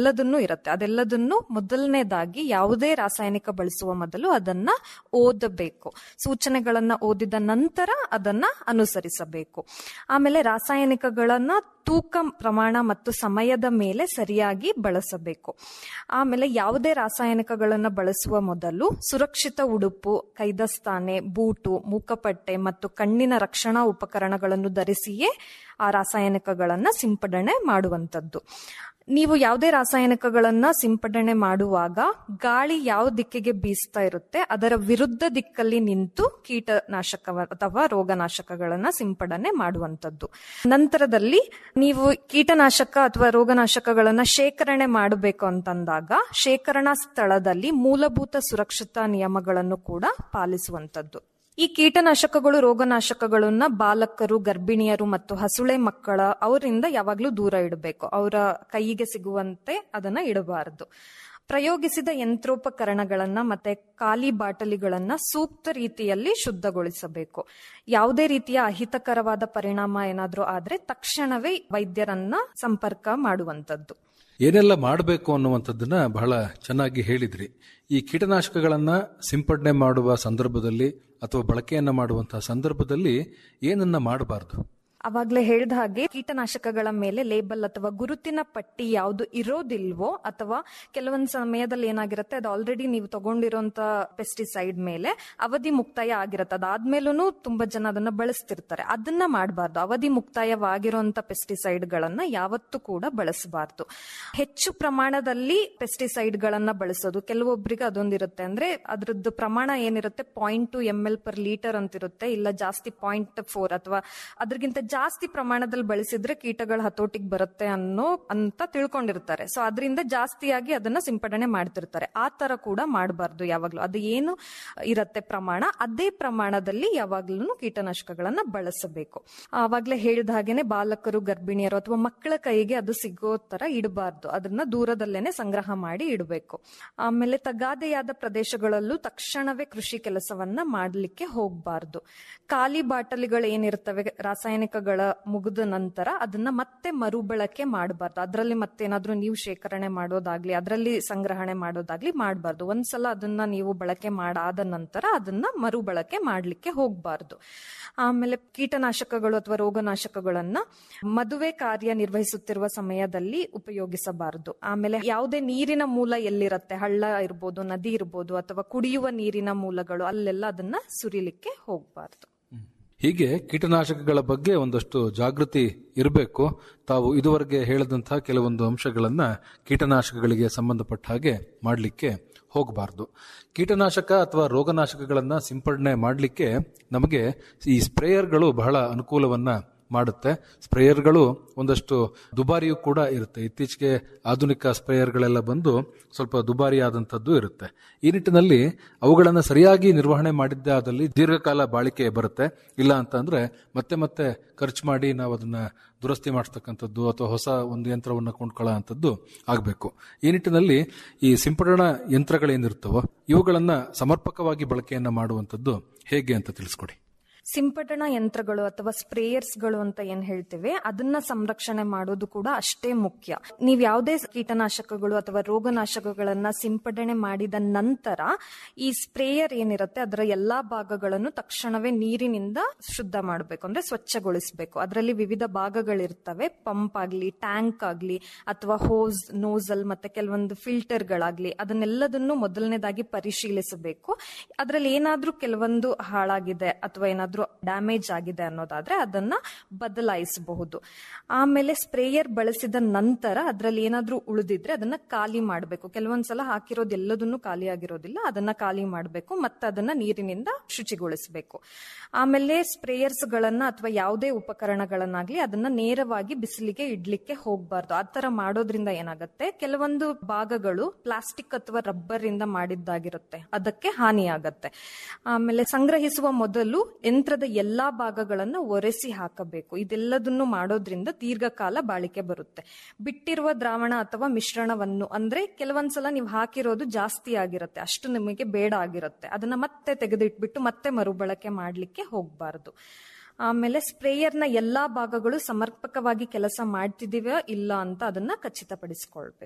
ಅದೆಲ್ಲದನ್ನು ಇರುತ್ತೆ ಅದೆಲ್ಲದನ್ನು ಮೊದಲನೇದಾಗಿ ಯಾವುದೇ ರಾಸಾಯನಿಕ ಬಳಸುವ ಮೊದಲು ಅದನ್ನ ಓದಬೇಕು ಸೂಚನೆಗಳನ್ನ ಓದಿದ ನಂತರ ಅದನ್ನ ಅನುಸರಿಸಬೇಕು ಆಮೇಲೆ ರಾಸಾಯನಿಕಗಳನ್ನ ತೂಕ ಪ್ರಮಾಣ ಮತ್ತು ಸಮಯದ ಮೇಲೆ ಸರಿಯಾಗಿ ಬಳಸಬೇಕು ಆಮೇಲೆ ಯಾವುದೇ ರಾಸಾಯನಿಕಗಳನ್ನ ಬಳಸುವ ಮೊದಲು ಸುರಕ್ಷಿತ ಉಡುಪು ಕೈದಸ್ತಾನೆ ಬೂಟು ಮೂಕಪಟ್ಟೆ ಮತ್ತು ಕಣ್ಣಿನ ರಕ್ಷಣಾ ಉಪಕರಣಗಳನ್ನು ಧರಿಸಿಯೇ ಆ ರಾಸಾಯನಿಕಗಳನ್ನ ಸಿಂಪಡಣೆ ಮಾಡುವಂತದ್ದು ನೀವು ಯಾವುದೇ ರಾಸಾಯನಿಕಗಳನ್ನ ಸಿಂಪಡಣೆ ಮಾಡುವಾಗ ಗಾಳಿ ಯಾವ ದಿಕ್ಕಿಗೆ ಬೀಸ್ತಾ ಇರುತ್ತೆ ಅದರ ವಿರುದ್ಧ ದಿಕ್ಕಲ್ಲಿ ನಿಂತು ಕೀಟನಾಶಕ ಅಥವಾ ರೋಗನಾಶಕಗಳನ್ನ ಸಿಂಪಡಣೆ ಮಾಡುವಂತದ್ದು ನಂತರದಲ್ಲಿ ನೀವು ಕೀಟನಾಶಕ ಅಥವಾ ರೋಗನಾಶಕಗಳನ್ನ ಶೇಖರಣೆ ಮಾಡಬೇಕು ಅಂತಂದಾಗ ಶೇಖರಣಾ ಸ್ಥಳದಲ್ಲಿ ಮೂಲಭೂತ ಸುರಕ್ಷತಾ ನಿಯಮಗಳನ್ನು ಕೂಡ ಪಾಲಿಸುವಂತದ್ದು ಈ ಕೀಟನಾಶಕಗಳು ರೋಗನಾಶಕಗಳನ್ನ ಬಾಲಕರು ಗರ್ಭಿಣಿಯರು ಮತ್ತು ಹಸುಳೆ ಮಕ್ಕಳ ಅವರಿಂದ ಯಾವಾಗ್ಲೂ ದೂರ ಇಡಬೇಕು ಅವರ ಕೈಗೆ ಸಿಗುವಂತೆ ಅದನ್ನ ಇಡಬಾರದು ಪ್ರಯೋಗಿಸಿದ ಯಂತ್ರೋಪಕರಣಗಳನ್ನ ಮತ್ತೆ ಖಾಲಿ ಬಾಟಲಿಗಳನ್ನ ಸೂಕ್ತ ರೀತಿಯಲ್ಲಿ ಶುದ್ಧಗೊಳಿಸಬೇಕು ಯಾವುದೇ ರೀತಿಯ ಅಹಿತಕರವಾದ ಪರಿಣಾಮ ಏನಾದ್ರೂ ಆದ್ರೆ ತಕ್ಷಣವೇ ವೈದ್ಯರನ್ನ ಸಂಪರ್ಕ ಮಾಡುವಂತದ್ದು ಏನೆಲ್ಲ ಮಾಡಬೇಕು ಅನ್ನುವಂಥದ್ದನ್ನ ಬಹಳ ಚೆನ್ನಾಗಿ ಹೇಳಿದ್ರಿ ಈ ಕೀಟನಾಶಕಗಳನ್ನ ಸಿಂಪಡಣೆ ಮಾಡುವ ಸಂದರ್ಭದಲ್ಲಿ ಅಥವಾ ಬಳಕೆಯನ್ನ ಮಾಡುವಂತಹ ಸಂದರ್ಭದಲ್ಲಿ ಏನನ್ನ ಮಾಡಬಾರದು ಅವಾಗ್ಲೇ ಹೇಳಿದ ಹಾಗೆ ಕೀಟನಾಶಕಗಳ ಮೇಲೆ ಲೇಬಲ್ ಅಥವಾ ಗುರುತಿನ ಪಟ್ಟಿ ಯಾವುದು ಇರೋದಿಲ್ವೋ ಅಥವಾ ಕೆಲವೊಂದು ಸಮಯದಲ್ಲಿ ಏನಾಗಿರುತ್ತೆ ಅದು ಆಲ್ರೆಡಿ ನೀವು ತಗೊಂಡಿರೋಂತ ಪೆಸ್ಟಿಸೈಡ್ ಮೇಲೆ ಅವಧಿ ಮುಕ್ತಾಯ ಆಗಿರುತ್ತೆ ಅದಾದ್ಮೇಲೂ ತುಂಬಾ ಜನ ಅದನ್ನ ಬಳಸ್ತಿರ್ತಾರೆ ಅದನ್ನ ಮಾಡಬಾರ್ದು ಅವಧಿ ಮುಕ್ತಾಯವಾಗಿರುವಂತ ಪೆಸ್ಟಿಸೈಡ್ ಗಳನ್ನ ಯಾವತ್ತೂ ಕೂಡ ಬಳಸಬಾರ್ದು ಹೆಚ್ಚು ಪ್ರಮಾಣದಲ್ಲಿ ಪೆಸ್ಟಿಸೈಡ್ ಗಳನ್ನ ಬಳಸೋದು ಕೆಲವೊಬ್ಬರಿಗೆ ಅದೊಂದಿರುತ್ತೆ ಅಂದ್ರೆ ಅದ್ರದ್ದು ಪ್ರಮಾಣ ಏನಿರುತ್ತೆ point two M L per litre ಅಂತಿರುತ್ತೆ ಇಲ್ಲ ಜಾಸ್ತಿ ಪಾಯಿಂಟ್ ಫೋರ್ ಅಥವಾ ಅದ್ರಗಿಂತ ಜಾಸ್ತಿ ಪ್ರಮಾಣದಲ್ಲಿ ಬಳಸಿದ್ರೆ ಕೀಟಗಳ ಹತೋಟಿಗೆ ಬರುತ್ತೆ ಅನ್ನೋ ಅಂತ ತಿಳ್ಕೊಂಡಿರ್ತಾರೆ ಸೊ ಅದರಿಂದ ಜಾಸ್ತಿಯಾಗಿ ಅದನ್ನ ಸಿಂಪಡಣೆ ಮಾಡ್ತಿರ್ತಾರೆ ಆ ತರ ಕೂಡ ಮಾಡಬಾರ್ದು ಯಾವಾಗ್ಲೂ ಅದು ಏನು ಇರತ್ತೆ ಪ್ರಮಾಣ ಅದೇ ಪ್ರಮಾಣದಲ್ಲಿ ಯಾವಾಗ್ಲೂ ಕೀಟನಾಶಕಗಳನ್ನ ಬಳಸಬೇಕು ಆವಾಗ್ಲೇ ಹೇಳಿದ ಹಾಗೇನೆ ಬಾಲಕರು ಗರ್ಭಿಣಿಯರು ಅಥವಾ ಮಕ್ಕಳ ಕೈಗೆ ಅದು ಸಿಗೋ ತರ ಇಡಬಾರ್ದು ಅದನ್ನ ದೂರದಲ್ಲೇನೆ ಸಂಗ್ರಹ ಮಾಡಿ ಇಡಬೇಕು ಆಮೇಲೆ ತಗಾದೆಯಾದ ಪ್ರದೇಶಗಳಲ್ಲೂ ತಕ್ಷಣವೇ ಕೃಷಿ ಕೆಲಸವನ್ನ ಮಾಡ್ಲಿಕ್ಕೆ ಹೋಗ್ಬಾರ್ದು ಖಾಲಿ ಬಾಟಲಿಗಳು ಏನಿರ್ತವೆ ರಾಸಾಯನಿಕಗಳ ಮುಗಿದ ನಂತರ ಅದನ್ನ ಮತ್ತೆ ಮರುಬಳಕೆ ಮಾಡಬಾರ್ದು ಅದರಲ್ಲಿ ಮತ್ತೇನಾದ್ರೂ ನೀವು ಶೇಖರಣೆ ಮಾಡೋದಾಗ್ಲಿ ಅದರಲ್ಲಿ ಸಂಗ್ರಹಣೆ ಮಾಡೋದಾಗ್ಲಿ ಮಾಡಬಾರ್ದು ಒಂದ್ಸಲ ಅದನ್ನ ನೀವು ಬಳಕೆ ಮಾಡಾದ ನಂತರ ಅದನ್ನ ಮರುಬಳಕೆ ಮಾಡ್ಲಿಕ್ಕೆ ಹೋಗ್ಬಾರ್ದು ಆಮೇಲೆ ಕೀಟನಾಶಕಗಳು ಅಥವಾ ರೋಗನಾಶಕಗಳನ್ನ ಮದುವೆ ಕಾರ್ಯ ನಿರ್ವಹಿಸುತ್ತಿರುವ ಸಮಯದಲ್ಲಿ ಉಪಯೋಗಿಸಬಾರದು ಆಮೇಲೆ ಯಾವುದೇ ನೀರಿನ ಮೂಲ ಎಲ್ಲಿರತ್ತೆ ಹಳ್ಳ ಇರ್ಬೋದು ನದಿ ಇರ್ಬೋದು ಅಥವಾ ಕುಡಿಯುವ ನೀರಿನ ಮೂಲಗಳು ಅಲ್ಲೆಲ್ಲ ಅದನ್ನ ಸುರಿಲಿಕ್ಕೆ ಹೋಗ್ಬಾರ್ದು ಹೀಗೆ ಕೀಟನಾಶಕಗಳ ಬಗ್ಗೆ ಒಂದಷ್ಟು ಜಾಗೃತಿ ಇರಬೇಕು ತಾವು ಇದುವರೆಗೆ ಹೇಳಿದಂತಹ ಕೆಲವೊಂದು ಅಂಶಗಳನ್ನ ಕೀಟನಾಶಕಗಳಿಗೆ ಸಂಬಂಧಪಟ್ಟ ಹಾಗೆ ಮಾಡಲಿಕ್ಕೆ ಹೋಗಬಾರ್ದು ಕೀಟನಾಶಕ ಅಥವಾ ರೋಗನಾಶಕಗಳನ್ನ ಸಿಂಪಡಣೆ ಮಾಡಲಿಕ್ಕೆ ನಮಗೆ ಈ ಸ್ಪ್ರೇಯರ್ಗಳು ಬಹಳ ಅನುಕೂಲವನ್ನ ಮಾಡುತ್ತೆ ಸ್ಪ್ರೇಯರ್ಗಳು ಒಂದಷ್ಟು ದುಬಾರಿಯೂ ಕೂಡ ಇರುತ್ತೆ ಇತ್ತೀಚೆಗೆ ಆಧುನಿಕ ಸ್ಪ್ರೇಯರ್ಗಳೆಲ್ಲ ಬಂದು ಸ್ವಲ್ಪ ದುಬಾರಿ ಆದಂಥದ್ದು ಇರುತ್ತೆ ಈ ನಿಟ್ಟಿನಲ್ಲಿ ಅವುಗಳನ್ನು ಸರಿಯಾಗಿ ನಿರ್ವಹಣೆ ಮಾಡಿದ್ದೇ ಆದಲ್ಲಿ ದೀರ್ಘಕಾಲ ಬಾಳಿಕೆ ಬರುತ್ತೆ ಇಲ್ಲ ಅಂತಂದ್ರೆ ಮತ್ತೆ ಮತ್ತೆ ಖರ್ಚು ಮಾಡಿ ನಾವು ಅದನ್ನ ದುರಸ್ತಿ ಮಾಡಿಸ್ತಕ್ಕಂಥದ್ದು ಅಥವಾ ಹೊಸ ಒಂದು ಯಂತ್ರವನ್ನು ಕೊಂಡ್ಕೊಳ್ಳೋ ಅಂಥದ್ದು ಆಗಬೇಕು ಈ ನಿಟ್ಟಿನಲ್ಲಿ ಈ ಸಿಂಪಡಣಾ ಯಂತ್ರಗಳೇನಿರ್ತವೋ ಇವುಗಳನ್ನ ಸಮರ್ಪಕವಾಗಿ ಬಳಕೆಯನ್ನ ಮಾಡುವಂಥದ್ದು ಹೇಗೆ ಅಂತ ತಿಳಿಸ್ಕೊಡಿ ಸಿಂಪಡಣಾ ಯಂತ್ರಗಳು ಅಥವಾ ಸ್ಪ್ರೇಯರ್ಸ್ಗಳು ಅಂತ ಏನ್ ಹೇಳ್ತೇವೆ ಅದನ್ನ ಸಂರಕ್ಷಣೆ ಮಾಡೋದು ಕೂಡ ಅಷ್ಟೇ ಮುಖ್ಯ ನೀವು ಯಾವುದೇ ಕೀಟನಾಶಕಗಳು ಅಥವಾ ರೋಗನಾಶಕಗಳನ್ನ ಸಿಂಪಡಣೆ ಮಾಡಿದ ನಂತರ ಈ ಸ್ಪ್ರೇಯರ್ ಏನಿರುತ್ತೆ ಅದರ ಎಲ್ಲಾ ಭಾಗಗಳನ್ನು ತಕ್ಷಣವೇ ನೀರಿನಿಂದ ಶುದ್ಧ ಮಾಡಬೇಕು ಅಂದ್ರೆ ಸ್ವಚ್ಛಗೊಳಿಸಬೇಕು ಅದರಲ್ಲಿ ವಿವಿಧ ಭಾಗಗಳಿರ್ತವೆ ಪಂಪ್ ಆಗ್ಲಿ ಟ್ಯಾಂಕ್ ಆಗ್ಲಿ ಅಥವಾ ಹೋಸ್ ನೋಸಲ್ ಮತ್ತೆ ಕೆಲವೊಂದು ಫಿಲ್ಟರ್ಗಳಾಗ್ಲಿ ಅದನ್ನೆಲ್ಲದನ್ನು ಮೊದಲನೇದಾಗಿ ಪರಿಶೀಲಿಸಬೇಕು ಅದರಲ್ಲಿ ಏನಾದ್ರೂ ಕೆಲವೊಂದು ಹಾಳಾಗಿದೆ ಅಥವಾ ಏನಾದ್ರೂ ಡ್ಯಾಮೇಜ್ ಆಗಿದೆ ಅನ್ನೋದಾದ್ರೆ ಅದನ್ನ ಬದಲಾಯಿಸಬಹುದು ಆಮೇಲೆ ಸ್ಪ್ರೇಯರ್ ಬಳಸಿದ ನಂತರ ಅದರಲ್ಲಿ ಏನಾದ್ರೂ ಉಳಿದಿದ್ರೆ ಅದನ್ನ ಖಾಲಿ ಮಾಡಬೇಕು ಕೆಲವೊಂದ್ಸಲ ಹಾಕಿರೋದು ಎಲ್ಲದನ್ನು ಖಾಲಿ ಆಗಿರೋದಿಲ್ಲ ಅದನ್ನ ಖಾಲಿ ಮಾಡಬೇಕು ಮತ್ತೆ ಅದನ್ನ ನೀರಿನಿಂದ ಶುಚಿಗೊಳಿಸಬೇಕು ಆಮೇಲೆ ಸ್ಪ್ರೇಯರ್ಸ್ ಗಳನ್ನ ಅಥವಾ ಯಾವುದೇ ಉಪಕರಣಗಳನ್ನಾಗ್ಲಿ ಅದನ್ನ ನೇರವಾಗಿ ಬಿಸಿಲಿಗೆ ಇಡ್ಲಿಕ್ಕೆ ಹೋಗ್ಬಾರ್ದು ಆ ತರ ಮಾಡೋದ್ರಿಂದ ಏನಾಗುತ್ತೆ ಕೆಲವೊಂದು ಭಾಗಗಳು ಪ್ಲಾಸ್ಟಿಕ್ ಅಥವಾ ರಬ್ಬರ್ ಇಂದ ಮಾಡಿದ್ದಾಗಿರುತ್ತೆ ಅದಕ್ಕೆ ಹಾನಿಯಾಗತ್ತೆ ಆಮೇಲೆ ಸಂಗ್ರಹಿಸುವ ಮೊದಲು ಯಂತ್ರದ ಎಲ್ಲಾ ಭಾಗಗಳನ್ನ ಒರೆಸಿ ಹಾಕಬೇಕು ಇದೆಲ್ಲದನ್ನು ಮಾಡೋದ್ರಿಂದ ದೀರ್ಘಕಾಲ ಬಾಳಿಕೆ ಬರುತ್ತೆ ಬಿಟ್ಟಿರುವ ದ್ರಾವಣ ಅಥವಾ ಮಿಶ್ರಣವನ್ನು ಅಂದ್ರೆ ಕೆಲವೊಂದ್ಸಲ ನೀವು ಹಾಕಿರೋದು ಜಾಸ್ತಿ ಆಗಿರುತ್ತೆ ಅಷ್ಟು ನಿಮಗೆ ಬೇಡ ಆಗಿರುತ್ತೆ ಅದನ್ನ ಮತ್ತೆ ತೆಗೆದಿಟ್ಬಿಟ್ಟು ಮತ್ತೆ ಮರುಬಳಕೆ ಮಾಡ್ಲಿಕ್ಕೆ ಹೋಗ್ಬಾರ್ದು ಆಮೇಲೆ ಸ್ಪ್ರೇಯರ್ನ ಎಲ್ಲಾ ಭಾಗಗಳು ಸಮರ್ಪಕವಾಗಿ ಕೆಲಸ ಮಾಡ್ತಿದೀವ ಇಲ್ಲ ಅಂತ ಅದನ್ನ ಖಚಿತಪಡಿಸಿಕೊಳ್ಬೇಕು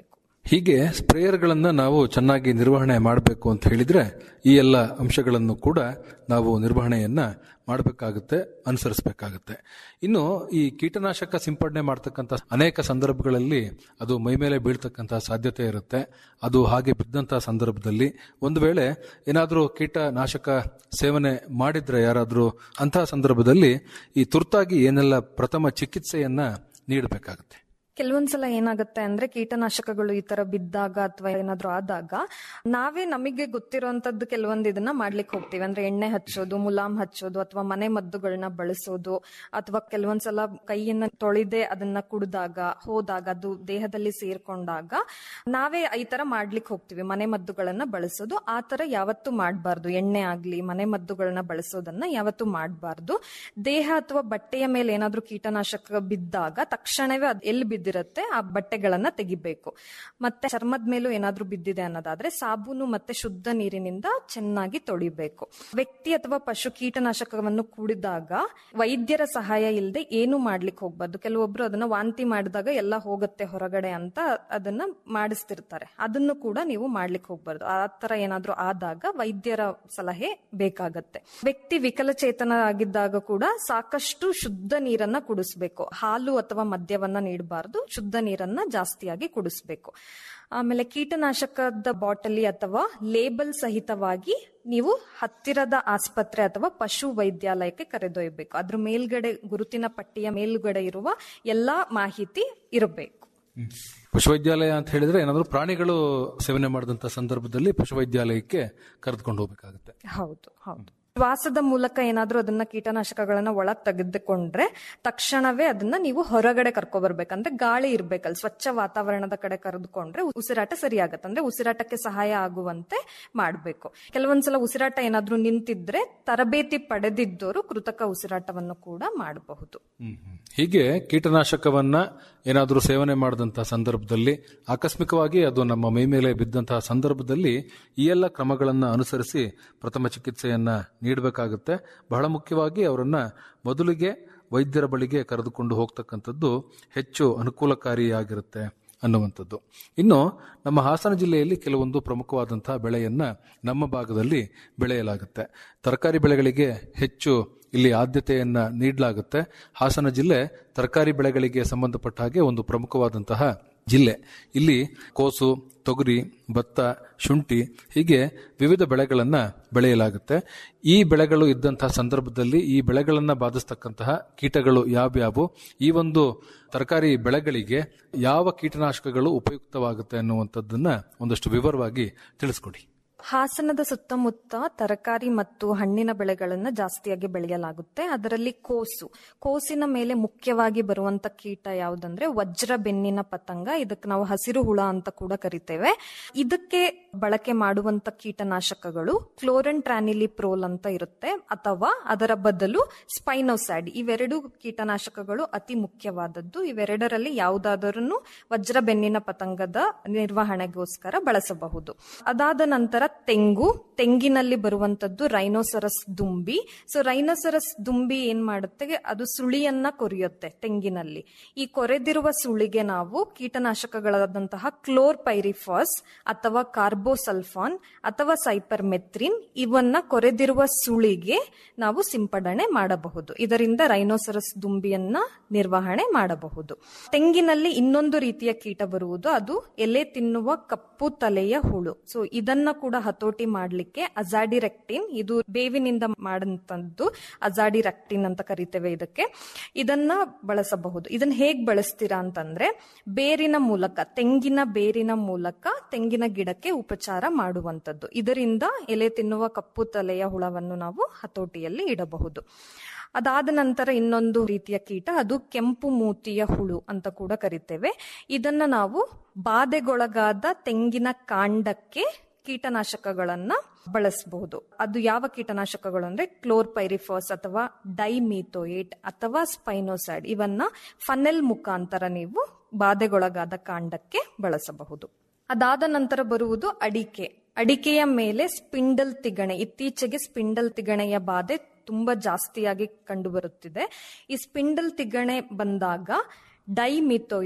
ಹೀಗೆ ಸ್ಪ್ರೇಯರ್ಗಳನ್ನ ನಾವು ಚೆನ್ನಾಗಿ ನಿರ್ವಹಣೆ ಮಾಡಬೇಕು ಅಂತ ಹೇಳಿದ್ರೆ ಈ ಎಲ್ಲ ಅಂಶಗಳನ್ನು ಕೂಡ ನಾವು ನಿರ್ವಹಣೆಯನ್ನ ಮಾಡಬೇಕಾಗುತ್ತೆ ಅನುಸರಿಸಬೇಕಾಗುತ್ತೆ ಇನ್ನು ಈ ಕೀಟನಾಶಕ ಸಿಂಪಡಣೆ ಮಾಡ್ತಕ್ಕಂಥ ಅನೇಕ ಸಂದರ್ಭಗಳಲ್ಲಿ ಅದು ಮೈಮೇಲೆ ಬೀಳ್ತಕ್ಕಂಥ ಸಾಧ್ಯತೆ ಇರುತ್ತೆ ಅದು ಹಾಗೆ ಬಿದ್ದಂತಹ ಸಂದರ್ಭದಲ್ಲಿ ಒಂದು ವೇಳೆ ಏನಾದರೂ ಕೀಟನಾಶಕ ಸೇವನೆ ಮಾಡಿದ್ರೆ ಯಾರಾದರೂ ಅಂತಹ ಸಂದರ್ಭದಲ್ಲಿ ಈ ತುರ್ತಾಗಿ ಏನೆಲ್ಲ ಪ್ರಥಮ ಚಿಕಿತ್ಸೆಯನ್ನ ನೀಡಬೇಕಾಗುತ್ತೆ ಕೆಲವೊಂದ್ಸಲ ಏನಾಗುತ್ತೆ ಅಂದ್ರೆ ಕೀಟನಾಶಕಗಳು ಈ ತರ ಬಿದ್ದಾಗ ಅಥವಾ ಏನಾದ್ರೂ ಆದಾಗ ನಾವೇ ನಮಗೆ ಗೊತ್ತಿರುವಂತದ್ದು ಕೆಲವೊಂದು ಇದನ್ನ ಮಾಡ್ಲಿಕ್ಕೆ ಹೋಗ್ತೀವಿ ಅಂದ್ರೆ ಎಣ್ಣೆ ಹಚ್ಚೋದು ಮುಲಾಮ್ ಹಚ್ಚೋದು ಅಥವಾ ಮನೆ ಮದ್ದುಗಳನ್ನ ಬಳಸೋದು ಅಥವಾ ಕೆಲವೊಂದ್ಸಲ ಕೈಯನ್ನ ತೊಳೆದೆ ಅದನ್ನ ಕುಡಿದಾಗ ಹೋದಾಗ ಅದು ದೇಹದಲ್ಲಿ ಸೇರ್ಕೊಂಡಾಗ ನಾವೇ ಈ ತರ ಮಾಡ್ಲಿಕ್ಕೆ ಹೋಗ್ತೀವಿ ಮನೆ ಮದ್ದುಗಳನ್ನ ಬಳಸೋದು ಆ ತರ ಯಾವತ್ತೂ ಮಾಡಬಾರ್ದು ಎಣ್ಣೆ ಆಗ್ಲಿ ಮನೆ ಮದ್ದುಗಳನ್ನ ಬಳಸೋದನ್ನ ಯಾವತ್ತೂ ಮಾಡಬಾರ್ದು ದೇಹ ಅಥವಾ ಬಟ್ಟೆಯ ಮೇಲೆ ಏನಾದ್ರೂ ಕೀಟನಾಶಕ ಬಿದ್ದಾಗ ತಕ್ಷಣವೇ ಅದು ಎಲ್ಲಿ ಬಿದ್ದಿರುತ್ತೆ ಆ ಬಟ್ಟೆಗಳನ್ನ ತೆಗಿಬೇಕು ಮತ್ತೆ ಚರ್ಮದ ಮೇಲೂ ಏನಾದ್ರೂ ಬಿದ್ದಿದೆ ಅನ್ನೋದಾದ್ರೆ ಸಾಬೂನು ಮತ್ತೆ ಶುದ್ಧ ನೀರಿನಿಂದ ಚೆನ್ನಾಗಿ ತೊಳಿಬೇಕು ವ್ಯಕ್ತಿ ಅಥವಾ ಪಶು ಕೀಟನಾಶಕವನ್ನು ಕುಡಿದಾಗ ವೈದ್ಯರ ಸಹಾಯ ಇಲ್ಲದೆ ಏನು ಮಾಡ್ಲಿಕ್ಕೆ ಹೋಗ್ಬಾರ್ದು ಕೆಲವೊಬ್ರು ಅದನ್ನ ವಾಂತಿ ಮಾಡಿದಾಗ ಎಲ್ಲ ಹೋಗುತ್ತೆ ಹೊರಗಡೆ ಅಂತ ಅದನ್ನ ಮಾಡಿಸ್ತಿರ್ತಾರೆ ಅದನ್ನು ಕೂಡ ನೀವು ಮಾಡ್ಲಿಕ್ಕೆ ಹೋಗ್ಬಾರ್ದು ಆ ತರ ಏನಾದ್ರೂ ಆದಾಗ ವೈದ್ಯರ ಸಲಹೆ ಬೇಕಾಗತ್ತೆ ವ್ಯಕ್ತಿ ವಿಕಲಚೇತನ ಆಗಿದ್ದಾಗ ಕೂಡ ಸಾಕಷ್ಟು ಶುದ್ಧ ನೀರನ್ನ ಕುಡಿಸ್ಬೇಕು ಹಾಲು ಅಥವಾ ಮದ್ಯವನ್ನ ನೀಡಬಾರ್ದು ಶುದ್ಧ ನೀರನ್ನ ಜಾಸ್ತಿಯಾಗಿ ಕುಡಿಸ್ಬೇಕು ಆಮೇಲೆ ಕೀಟನಾಶಕದ ಬಾಟಲಿ ಅಥವಾ ಲೇಬಲ್ ಸಹಿತವಾಗಿ ನೀವು ಹತ್ತಿರದ ಆಸ್ಪತ್ರೆ ಅಥವಾ ಪಶು ವೈದ್ಯಾಲಯಕ್ಕೆ ಕರೆದೊಯ್ಯಬೇಕು ಅದ್ರ ಮೇಲ್ಗಡೆ ಗುರುತಿನ ಪಟ್ಟಿಯ ಮೇಲ್ಗಡೆ ಇರುವ ಎಲ್ಲಾ ಮಾಹಿತಿ ಇರಬೇಕು ಪಶುವೈದ್ಯಾಲಯ ಅಂತ ಹೇಳಿದ್ರೆ ಏನಾದರೂ ಪ್ರಾಣಿಗಳು ಸೇವನೆ ಮಾಡಿದಂತ ಸಂದರ್ಭದಲ್ಲಿ ಪಶುವೈದ್ಯಾಲಯಕ್ಕೆ ಕರೆದುಕೊಂಡು ಹೋಗಬೇಕಾಗುತ್ತೆ ಹೌದು ಹೌದು ಶ್ವಾಸದ ಮೂಲಕ ಏನಾದ್ರೂ ಅದನ್ನ ಕೀಟನಾಶಕಗಳನ್ನ ಒಳಗ್ ತೆಗೆದುಕೊಂಡ್ರೆ ತಕ್ಷಣವೇ ಅದನ್ನ ನೀವು ಹೊರಗಡೆ ಕರ್ಕೊ ಬರ್ಬೇಕಂದ್ರೆ ಗಾಳಿ ಇರ್ಬೇಕಲ್ಲ ಸ್ವಚ್ಛ ವಾತಾವರಣದ ಕಡೆ ಕರೆದುಕೊಂಡ್ರೆ ಉಸಿರಾಟ ಸರಿಯಾಗತ್ತೆ ಅಂದ್ರೆ ಉಸಿರಾಟಕ್ಕೆ ಸಹಾಯ ಆಗುವಂತೆ ಮಾಡ್ಬೇಕು ಕೆಲವೊಂದ್ಸಲ ಉಸಿರಾಟ ಏನಾದ್ರೂ ನಿಂತಿದ್ರೆ ತರಬೇತಿ ಪಡೆದಿದ್ದವರು ಕೃತಕ ಉಸಿರಾಟವನ್ನು ಕೂಡ ಮಾಡಬಹುದು ಹೀಗೆ ಕೀಟನಾಶಕವನ್ನ ಏನಾದರೂ ಸೇವನೆ ಮಾಡಿದಂತಹ ಸಂದರ್ಭದಲ್ಲಿ ಆಕಸ್ಮಿಕವಾಗಿ ಅದು ನಮ್ಮ ಮೈ ಮೇಲೆ ಬಿದ್ದಂತಹ ಸಂದರ್ಭದಲ್ಲಿ ಈ ಎಲ್ಲ ಕ್ರಮಗಳನ್ನು ಅನುಸರಿಸಿ ಪ್ರಥಮ ಚಿಕಿತ್ಸೆಯನ್ನ ನೀಡಬೇಕಾಗುತ್ತೆ ಬಹಳ ಮುಖ್ಯವಾಗಿ ಅವರನ್ನ ಮೊದಲಿಗೆ ವೈದ್ಯರ ಬಳಿಗೆ ಕರೆದುಕೊಂಡು ಹೋಗ್ತಕ್ಕಂಥದ್ದು ಹೆಚ್ಚು ಅನುಕೂಲಕಾರಿಯಾಗಿರುತ್ತೆ ಅನ್ನುವಂಥದ್ದು ಇನ್ನು ನಮ್ಮ ಹಾಸನ ಜಿಲ್ಲೆಯಲ್ಲಿ ಕೆಲವೊಂದು ಪ್ರಮುಖವಾದಂತಹ ಬೆಳೆಯನ್ನ ನಮ್ಮ ಭಾಗದಲ್ಲಿ ಬೆಳೆಯಲಾಗುತ್ತೆ ತರಕಾರಿ ಬೆಳೆಗಳಿಗೆ ಹೆಚ್ಚು ಇಲ್ಲಿ ಆದ್ಯತೆಯನ್ನ ನೀಡಲಾಗುತ್ತೆ ಹಾಸನ ಜಿಲ್ಲೆ ತರಕಾರಿ ಬೆಳೆಗಳಿಗೆ ಸಂಬಂಧಪಟ್ಟ ಹಾಗೆ ಒಂದು ಪ್ರಮುಖವಾದಂತಹ ಜಿಲ್ಲೆ ಇಲ್ಲಿ ಕೋಸು ತೊಗರಿ ಭತ್ತ ಶುಂಠಿ ಹೀಗೆ ವಿವಿಧ ಬೆಳೆಗಳನ್ನ ಬೆಳೆಯಲಾಗುತ್ತೆ ಈ ಬೆಳೆಗಳು ಇದ್ದಂತಹ ಸಂದರ್ಭದಲ್ಲಿ ಈ ಬೆಳೆಗಳನ್ನ ಬಾಧಿಸ್ತಕ್ಕಂತಹ ಕೀಟಗಳು ಯಾವ್ಯಾವು ಈ ಒಂದು ತರಕಾರಿ ಬೆಳೆಗಳಿಗೆ ಯಾವ ಕೀಟನಾಶಕಗಳು ಉಪಯುಕ್ತವಾಗುತ್ತೆ ಅನ್ನುವಂಥದ್ದನ್ನ ಒಂದಷ್ಟು ವಿವರವಾಗಿ ತಿಳಿಸ್ಕೊಡಿ ಹಾಸನದ ಸುತ್ತಮುತ್ತ ತರಕಾರಿ ಮತ್ತು ಹಣ್ಣಿನ ಬೆಳೆಗಳನ್ನ ಜಾಸ್ತಿಯಾಗಿ ಬೆಳೆಯಲಾಗುತ್ತೆ ಅದರಲ್ಲಿ ಕೋಸು ಕೋಸಿನ ಮೇಲೆ ಮುಖ್ಯವಾಗಿ ಬರುವಂತ ಕೀಟ ಯಾವುದಂದ್ರೆ ವಜ್ರ ಬೆನ್ನಿನ ಪತಂಗ ಇದಕ್ಕೆ ನಾವು ಹಸಿರು ಹುಳ ಅಂತ ಕೂಡ ಕರಿತೇವೆ ಇದಕ್ಕೆ ಬಳಕೆ ಮಾಡುವಂತ ಕೀಟನಾಶಕಗಳು ಕ್ಲೋರನ್ ಟ್ರಾನಿಲಿಪ್ರೋಲ್ ಅಂತ ಇರುತ್ತೆ ಅಥವಾ ಅದರ ಬದಲು ಸ್ಪೈನೋಸ್ಯಾಡ್ ಇವೆರಡು ಕೀಟನಾಶಕಗಳು ಅತಿ ಮುಖ್ಯವಾದದ್ದು ಇವೆರಡರಲ್ಲಿ ಯಾವುದಾದರೂ ವಜ್ರ ಬೆನ್ನಿನ ಪತಂಗದ ನಿರ್ವಹಣೆಗೋಸ್ಕರ ಬಳಸಬಹುದು ಅದಾದ ನಂತರ ತೆಂಗು ತೆಂಗಿನಲ್ಲಿ ಬರುವಂತದ್ದು ರೈನೋಸರಸ್ ದುಂಬಿ ಸೊ ರೈನೋಸರಸ್ ದುಂಬಿ ಏನ್ ಮಾಡುತ್ತೆ ಅದು ಸುಳಿಯನ್ನ ಕೊರಿಯುತ್ತೆ ತೆಂಗಿನಲ್ಲಿ ಈ ಕೊರೆದಿರುವ ಸುಳಿಗೆ ನಾವು ಕೀಟನಾಶಕಗಳಾದಂತಹ ಕ್ಲೋರ್ ಪೈರಿಫಾಸ್ ಅಥವಾ ಕಾರ್ಬೋಸಲ್ಫಾನ್ ಅಥವಾ ಸೈಪರ್ಮೆತ್ರಿನ್ ಇವನ್ನ ಕೊರೆದಿರುವ ಸುಳಿಗೆ ನಾವು ಸಿಂಪಡಣೆ ಮಾಡಬಹುದು ಇದರಿಂದ ರೈನೋಸರಸ್ ದುಂಬಿಯನ್ನ ನಿರ್ವಹಣೆ ಮಾಡಬಹುದು ತೆಂಗಿನಲ್ಲಿ ಇನ್ನೊಂದು ರೀತಿಯ ಕೀಟ ಬರುವುದು ಅದು ಎಲೆ ತಿನ್ನುವ ಕಪ್ಪು ತಲೆಯ ಹುಳು ಸೊ ಇದನ್ನ ಕೂಡ ಹತೋಟಿ ಮಾಡ್ಲಿಕ್ಕೆ ಅಜಾಡಿರೆಕ್ಟಿನ್ ಇದು ಬೇವಿನಿಂದ ಮಾಡಂತದ್ದು ಅಜಾಡಿರೆಕ್ಟಿನ್ ಅಂತ ಕರಿತೇವೆ ಇದಕ್ಕೆ ಇದನ್ನ ಬಳಸಬಹುದು ಇದನ್ನ ಹೇಗ್ ಬಳಸ್ತೀರಾ ಅಂತಂದ್ರೆ ಬೇರಿನ ಮೂಲಕ ತೆಂಗಿನ ಬೇರಿನ ಮೂಲಕ ತೆಂಗಿನ ಗಿಡಕ್ಕೆ ಉಪಚಾರ ಮಾಡುವಂತದ್ದು ಇದರಿಂದ ಎಲೆ ತಿನ್ನುವ ಕಪ್ಪು ತಲೆಯ ಹುಳವನ್ನು ನಾವು ಹತೋಟಿಯಲ್ಲಿ ಇಡಬಹುದು ಅದಾದ ನಂತರ ಇನ್ನೊಂದು ರೀತಿಯ ಕೀಟ ಅದು ಕೆಂಪು ಮೂತಿಯ ಹುಳು ಅಂತ ಕೂಡ ಕರಿತೇವೆ ಇದನ್ನ ನಾವು ಬಾಧೆಗೊಳಗಾದ ತೆಂಗಿನ ಕಾಂಡಕ್ಕೆ ಕೀಟನಾಶಕಗಳನ್ನ ಬಳಸಬಹುದು ಅದು ಯಾವ ಕೀಟನಾಶಕಗಳು ಅಂದ್ರೆ ಕ್ಲೋರ್ ಪೈರಿಫಾಸ್ ಅಥವಾ ಡೈಮೀಥೋಯೇಟ್ ಅಥವಾ ಸ್ಪೈನೋಸೈಡ್ ಇವನ್ನ ಫನೆಲ್ ಮುಖಾಂತರ ನೀವು ಬಾಧೆಗೊಳಗಾದ ಕಾಂಡಕ್ಕೆ ಬಳಸಬಹುದು ಅದಾದ ನಂತರ ಬರುವುದು ಅಡಿಕೆ ಅಡಿಕೆಯ ಮೇಲೆ ಸ್ಪಿಂಡಲ್ ತಿಗಣೆ ಇತ್ತೀಚೆಗೆ ಸ್ಪಿಂಡಲ್ ತಿಗಣೆಯ ಬಾಧೆ ತುಂಬಾ ಜಾಸ್ತಿಯಾಗಿ ಕಂಡುಬರುತ್ತಿದೆ ಈ ಸ್ಪಿಂಡಲ್ ತಿಗಣೆ ಬಂದಾಗ ಡೈಮಿಥೋಯೇಟ್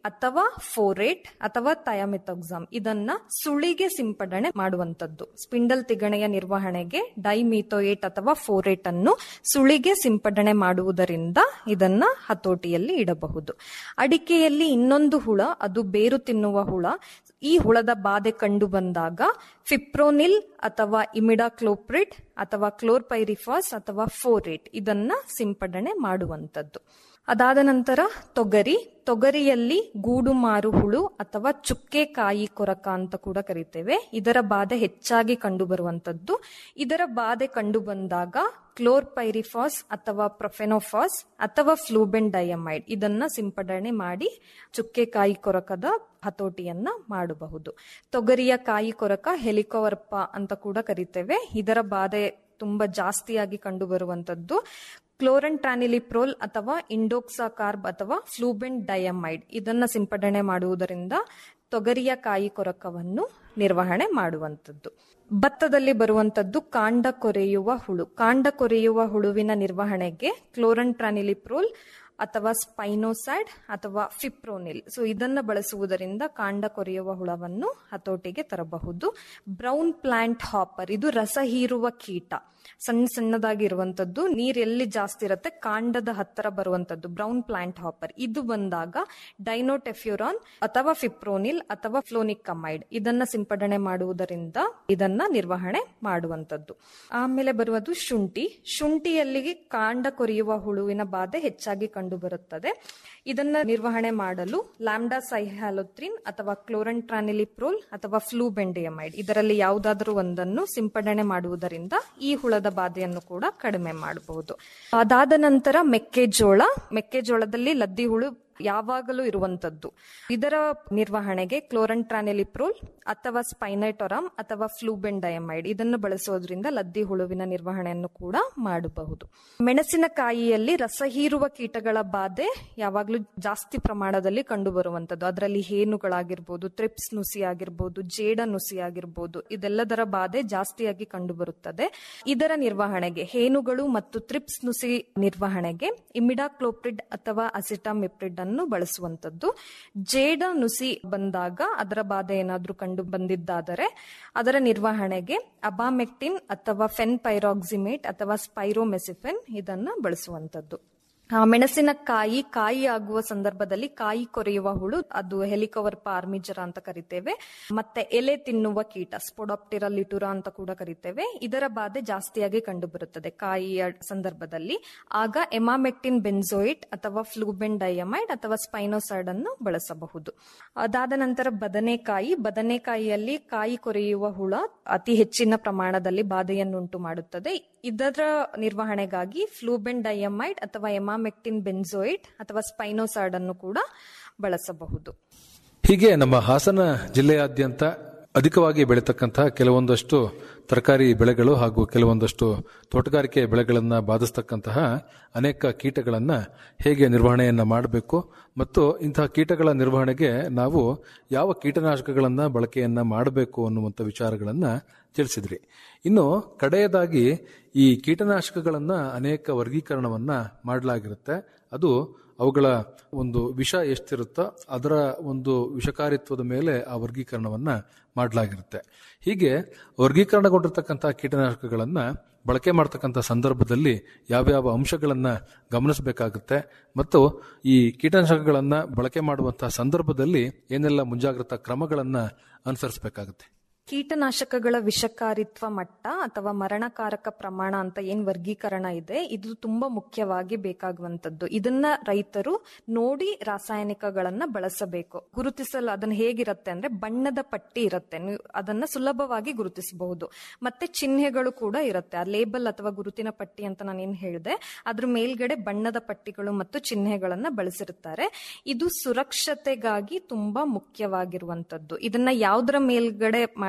ಅಥವಾ ಫೋರೇಟ್ ಅಥವಾ ಥಯಾಮಿಥೋಕ್ಸಾಮ್ ಇದನ್ನ ಸುಳಿಗೆ ಸಿಂಪಡಣೆ ಮಾಡುವಂತದ್ದು ಸ್ಪಿಂಡಲ್ ತಿಗಣೆಯ ನಿರ್ವಹಣೆಗೆ ಡೈಮಿಥೋಯೇಟ್ ಅಥವಾ ಫೋರೇಟ್ ಅನ್ನು ಸುಳಿಗೆ ಸಿಂಪಡಣೆ ಮಾಡುವುದರಿಂದ ಇದನ್ನ ಹತೋಟಿಯಲ್ಲಿ ಇಡಬಹುದು ಅಡಿಕೆಯಲ್ಲಿ ಇನ್ನೊಂದು ಹುಳ ಅದು ಬೇರು ತಿನ್ನುವ ಹುಳ ಈ ಹುಳದ ಬಾಧೆ ಕಂಡು ಬಂದಾಗ ಫಿಪ್ರೋನಿಲ್ ಅಥವಾ ಇಮಿಡಾಕ್ಲೋಪ್ರಿಡ್ ಅಥವಾ ಕ್ಲೋರ್ಪೈರಿಫಾಸ್ ಅಥವಾ ಫೋರೇಟ್ ಇದನ್ನ ಸಿಂಪಡಣೆ ಮಾಡುವಂತದ್ದು ಅದಾದ ನಂತರ ತೊಗರಿ ತೊಗರಿಯಲ್ಲಿ ಗೂಡು ಮಾರು ಹುಳು ಅಥವಾ ಚುಕ್ಕೆ ಕಾಯಿ ಕೊರಕ ಅಂತ ಕೂಡ ಕರಿತೇವೆ ಇದರ ಬಾಧೆ ಹೆಚ್ಚಾಗಿ ಕಂಡುಬರುವಂತದ್ದು ಇದರ ಬಾಧೆ ಕಂಡು ಬಂದಾಗ ಕ್ಲೋರ್ಪೈರಿಫಾಸ್ ಅಥವಾ ಪ್ರೊಫೆನೋಫಾಸ್ ಅಥವಾ ಫ್ಲೂಬೆನ್ ಡಯಮೈಡ್ ಇದನ್ನ ಸಿಂಪಡಣೆ ಮಾಡಿ ಚುಕ್ಕೆ ಕಾಯಿ ಕೊರಕದ ಹತೋಟಿಯನ್ನ ಮಾಡಬಹುದು ತೊಗರಿಯ ಕಾಯಿ ಕೊರಕ ಹೆಲಿಕೋವರ್ಪ ಅಂತ ಕೂಡ ಕರಿತೇವೆ ಇದರ ಬಾಧೆ ತುಂಬಾ ಜಾಸ್ತಿಯಾಗಿ ಕಂಡುಬರುವಂತದ್ದು ಕ್ಲೋರನ್ ಟ್ರಾನಿಲಿಪ್ರೋಲ್ ಅಥವಾ ಇಂಡೋಕ್ಸಾಕಾರ್ಬ್ ಅಥವಾ ಫ್ಲೂಬೆನ್ ಡಯಮೈಡ್ ಇದನ್ನ ಸಿಂಪಡಣೆ ಮಾಡುವುದರಿಂದ ತೊಗರಿಯ ಕಾಯಿ ಕೊರಕವನ್ನು ನಿರ್ವಹಣೆ ಮಾಡುವಂಥದ್ದು ಭತ್ತದಲ್ಲಿ ಬರುವಂತದ್ದು ಕಾಂಡ ಕೊರೆಯುವ ಹುಳು ಕಾಂಡ ಕೊರೆಯುವ ಹುಳುವಿನ ನಿರ್ವಹಣೆಗೆ ಕ್ಲೋರನ್ ಟ್ರಾನಿಲಿಪ್ರೋಲ್ ಅಥವಾ ಸ್ಪೈನೋಸೈಡ್ ಅಥವಾ ಫಿಪ್ರೋನಿಲ್ ಸೊ ಇದನ್ನ ಬಳಸುವುದರಿಂದ ಕಾಂಡ ಕೊರೆಯುವ ಹುಳವನ್ನು ಹತೋಟಿಗೆ ತರಬಹುದು ಬ್ರೌನ್ ಪ್ಲಾಂಟ್ ಹಾಪರ್ ಇದು ರಸ ಹೀರುವ ಕೀಟ ಸಣ್ಣ ಸಣ್ಣದಾಗಿ ಇರುವಂತದ್ದು ನೀರ್ ಎಲ್ಲಿ ಜಾಸ್ತಿ ಇರುತ್ತೆ ಕಾಂಡದ ಹತ್ತಿರ ಬರುವಂತದ್ದು ಬ್ರೌನ್ ಪ್ಲಾಂಟ್ ಹಾಪರ್ ಇದು ಬಂದಾಗ ಡೈನೋಟೆಫ್ಯೂರಾನ್ ಅಥವಾ ಫಿಪ್ರೋನಿಲ್ ಅಥವಾ ಫ್ಲೋನಿಕಮೈಡ್ ಇದನ್ನ ಸಿಂಪಡಣೆ ಮಾಡುವುದರಿಂದ ಇದನ್ನ ನಿರ್ವಹಣೆ ಮಾಡುವಂತದ್ದು ಆಮೇಲೆ ಬರುವುದು ಶುಂಠಿ ಶುಂಠಿಯಲ್ಲಿ ಕಾಂಡ ಕೊರೆಯುವ ಹುಳುವಿನ ಬಾಧೆ ಹೆಚ್ಚಾಗಿ ಕಂಡುಬರುತ್ತದೆ ಇದನ್ನ ನಿರ್ವಹಣೆ ಮಾಡಲು ಲ್ಯಾಂಡಾ ಸೈಹ್ಯಾಲೋತ್ರಿನ್ ಅಥವಾ ಕ್ಲೋರನ್ ಟ್ರಾನಿಲಿಪ್ರೋಲ್ ಅಥವಾ ಫ್ಲೂಬೆಂಡಿಯಮೈಡ್ ಇದರಲ್ಲಿ ಯಾವುದಾದರೂ ಒಂದನ್ನು ಸಿಂಪಡಣೆ ಮಾಡುವುದರಿಂದ ಈ ಹುಳದ ಬಾಧೆಯನ್ನು ಕೂಡ ಕಡಿಮೆ ಮಾಡಬಹುದು ಅದಾದ ನಂತರ ಮೆಕ್ಕೆಜೋಳ ಮೆಕ್ಕೆಜೋಳದಲ್ಲಿ ಲದ್ದಿ ಹುಳು ಯಾವಾಗಲೂ ಇರುವಂತದ್ದು ಇದರ ನಿರ್ವಹಣೆಗೆ ಕ್ಲೋರನ್ ಟ್ರಾನೆಲಿಪ್ರೋಲ್ ಅಥವಾ ಸ್ಪೈನೈಟೊರಾಮ್ ಅಥವಾ ಫ್ಲೂಬೆನ್ ಡಯಮೈಡ್ ಇದನ್ನು ಬಳಸೋದ್ರಿಂದ ಲದ್ದಿ ಹುಳುವಿನ ನಿರ್ವಹಣೆಯನ್ನು ಕೂಡ ಮಾಡಬಹುದು ಮೆಣಸಿನಕಾಯಿಯಲ್ಲಿ ರಸ ಹೀರುವ ಕೀಟಗಳ ಬಾಧೆ ಯಾವಾಗಲೂ ಜಾಸ್ತಿ ಪ್ರಮಾಣದಲ್ಲಿ ಕಂಡು ಬರುವಂತದ್ದು ಅದರಲ್ಲಿ ಹೇನುಗಳಾಗಿರ್ಬೋದು ತ್ರಿಪ್ಸ್ ನುಸಿ ಆಗಿರ್ಬೋದು ಜೇಡ ನುಸಿ ಆಗಿರ್ಬೋದು ಇದೆಲ್ಲದರ ಬಾಧೆ ಜಾಸ್ತಿಯಾಗಿ ಕಂಡು ಬರುತ್ತದೆ ಇದರ ನಿರ್ವಹಣೆಗೆ ಹೇನುಗಳು ಮತ್ತು ತ್ರಿಪ್ಸ್ ನುಸಿ ನಿರ್ವಹಣೆಗೆ ಇಮಿಡಾಕ್ಲೋಪ್ರಿಡ್ ಅಥವಾ ಅಸಿಟಾಮಿಪ್ರಿಡ್ ಅನ್ನು ಬಳಸುವಂತದ್ದು ಜೇಡ ನುಸಿ ಬಂದಾಗ ಅದರ ಬಾಧೆ ಏನಾದ್ರೂ ಕಂಡು ಬಂದಿದ್ದಾದರೆ ಅದರ ನಿರ್ವಹಣೆಗೆ ಅಬಾಮೆಕ್ಟಿನ್ ಅಥವಾ ಫೆನ್ ಪೈರಾಕ್ಸಿಮೇಟ್ ಅಥವಾ ಸ್ಪೈರೋಮೆಸಿಫೆನ್ ಇದನ್ನ ಬಳಸುವಂತದ್ದು ಆ, ಮೆಣಸಿನಕಾಯಿ ಕಾಯಿ ಆಗುವ ಸಂದರ್ಭದಲ್ಲಿ ಕಾಯಿ ಕೊರೆಯುವ ಹುಳು ಅದು ಹೆಲಿಕವರ್ಪ ಆರ್ಮಿಜರ ಅಂತ ಕರಿತೇವೆ ಮತ್ತೆ ಎಲೆ ತಿನ್ನುವ ಕೀಟ ಸ್ಪೊಡಾಪ್ಟಿರಾ ಲಿಟುರಾ ಅಂತ ಕೂಡ ಕರಿತೇವೆ ಇದರ ಬಾಧೆ ಜಾಸ್ತಿಯಾಗಿ ಕಂಡುಬರುತ್ತದೆ ಕಾಯಿಯ ಸಂದರ್ಭದಲ್ಲಿ ಆಗ ಎಮಾಮೆಕ್ಟಿನ್ ಬೆನ್ಸೋಯಿಟ್ ಅಥವಾ ಫ್ಲೂಬೆನ್ ಡಯಮೈಡ್ ಅಥವಾ ಸ್ಪೈನೋಸೈಡ್ ಅನ್ನು ಬಳಸಬಹುದು ಅದಾದ ನಂತರ ಬದನೆಕಾಯಿ ಬದನೆಕಾಯಿಯಲ್ಲಿ ಕಾಯಿ ಕೊರೆಯುವ ಹುಳ ಅತಿ ಹೆಚ್ಚಿನ ಪ್ರಮಾಣದಲ್ಲಿ ಬಾಧೆಯನ್ನುಂಟು ಮಾಡುತ್ತದೆ ಇದರ ನಿರ್ವಹಣೆಗಾಗಿ ಫ್ಲೂಬೆನ್ ಡಯಮೈಡ್ ಅಥವಾ ಎಮಾಮೆಕ್ಟಿನ್ ಬೆನ್ಸೋಯಿಟ್ ಅಥವಾ ಸ್ಪೈನೋಸಾಡ್ ಅನ್ನು ಕೂಡ ಬಳಸಬಹುದು ಹೀಗೆ ನಮ್ಮ ಹಾಸನ ಜಿಲ್ಲೆಯಾದ್ಯಂತ ಅಧಿಕವಾಗಿ ಬೆಳೀತಕ್ಕಂತಹ ಕೆಲವೊಂದಷ್ಟು ತರಕಾರಿ ಬೆಳೆಗಳು ಹಾಗೂ ಕೆಲವೊಂದಷ್ಟು ತೋಟಗಾರಿಕೆ ಬೆಳೆಗಳನ್ನ ಬಾಧಿಸ್ತಕ್ಕಂತಹ ಅನೇಕ ಕೀಟಗಳನ್ನ ಹೇಗೆ ನಿರ್ವಹಣೆಯನ್ನ ಮಾಡಬೇಕು ಮತ್ತು ಇಂತಹ ಕೀಟಗಳ ನಿರ್ವಹಣೆಗೆ ನಾವು ಯಾವ ಕೀಟನಾಶಕಗಳನ್ನ ಬಳಕೆಯನ್ನ ಮಾಡಬೇಕು ಅನ್ನುವಂಥ ವಿಚಾರಗಳನ್ನ ತಿಳಿಸಿದ್ರಿ ಇನ್ನು ಕಡೆಯದಾಗಿ ಈ ಕೀಟನಾಶಕಗಳನ್ನ ಅನೇಕ ವರ್ಗೀಕರಣವನ್ನ ಮಾಡಲಾಗಿರುತ್ತೆ ಅದು ಅವುಗಳ ಒಂದು ವಿಷ ಎಷ್ಟಿರುತ್ತೋ ಅದರ ಒಂದು ವಿಷಕಾರಿತ್ವದ ಮೇಲೆ ಆ ವರ್ಗೀಕರಣವನ್ನ ಮಾಡಲಾಗಿರುತ್ತೆ ಹೀಗೆ ವರ್ಗೀಕರಣಗೊಂಡಿರ್ತಕ್ಕಂಥ ಕೀಟನಾಶಕಗಳನ್ನ ಬಳಕೆ ಮಾಡ್ತಕ್ಕಂಥ ಸಂದರ್ಭದಲ್ಲಿ ಯಾವ್ಯಾವ ಅಂಶಗಳನ್ನ ಗಮನಿಸಬೇಕಾಗುತ್ತೆ ಮತ್ತು ಈ ಕೀಟನಾಶಕಗಳನ್ನ ಬಳಕೆ ಮಾಡುವಂತಹ ಸಂದರ್ಭದಲ್ಲಿ ಏನೆಲ್ಲ ಮುಂಜಾಗ್ರತಾ ಕ್ರಮಗಳನ್ನ ಅನುಸರಿಸಬೇಕಾಗುತ್ತೆ ಕೀಟನಾಶಕಗಳ ವಿಷಕಾರಿತ್ವ ಮಟ್ಟ ಅಥವಾ ಮರಣಕಾರಕ ಪ್ರಮಾಣ ಅಂತ ಏನ್ ವರ್ಗೀಕರಣ ಇದೆ ಇದು ತುಂಬಾ ಮುಖ್ಯವಾಗಿ ಬೇಕಾಗುವಂತದ್ದು ಇದನ್ನ ರೈತರು ನೋಡಿ ರಾಸಾಯನಿಕಗಳನ್ನ ಬಳಸಬೇಕು ಗುರುತಿಸಲು ಅದನ್ನ ಹೇಗಿರುತ್ತೆ ಅಂದ್ರೆ ಬಣ್ಣದ ಪಟ್ಟಿ ಇರುತ್ತೆ ನೀವು ಅದನ್ನ ಸುಲಭವಾಗಿ ಗುರುತಿಸಬಹುದು ಮತ್ತೆ ಚಿಹ್ನೆಗಳು ಕೂಡ ಇರುತ್ತೆ ಆ ಲೇಬಲ್ ಅಥವಾ ಗುರುತಿನ ಪಟ್ಟಿ ಅಂತ ನಾನು ಏನ್ ಹೇಳಿದೆ ಅದ್ರ ಮೇಲ್ಗಡೆ ಬಣ್ಣದ ಪಟ್ಟಿಗಳು ಮತ್ತು ಚಿಹ್ನೆಗಳನ್ನ ಬಳಸಿರುತ್ತಾರೆ ಇದು ಸುರಕ್ಷತೆಗಾಗಿ ತುಂಬಾ ಮುಖ್ಯವಾಗಿರುವಂತದ್ದು ಇದನ್ನ ಯಾವ್ದರ ಮೇಲ್ಗಡೆ ಮಾಡಿ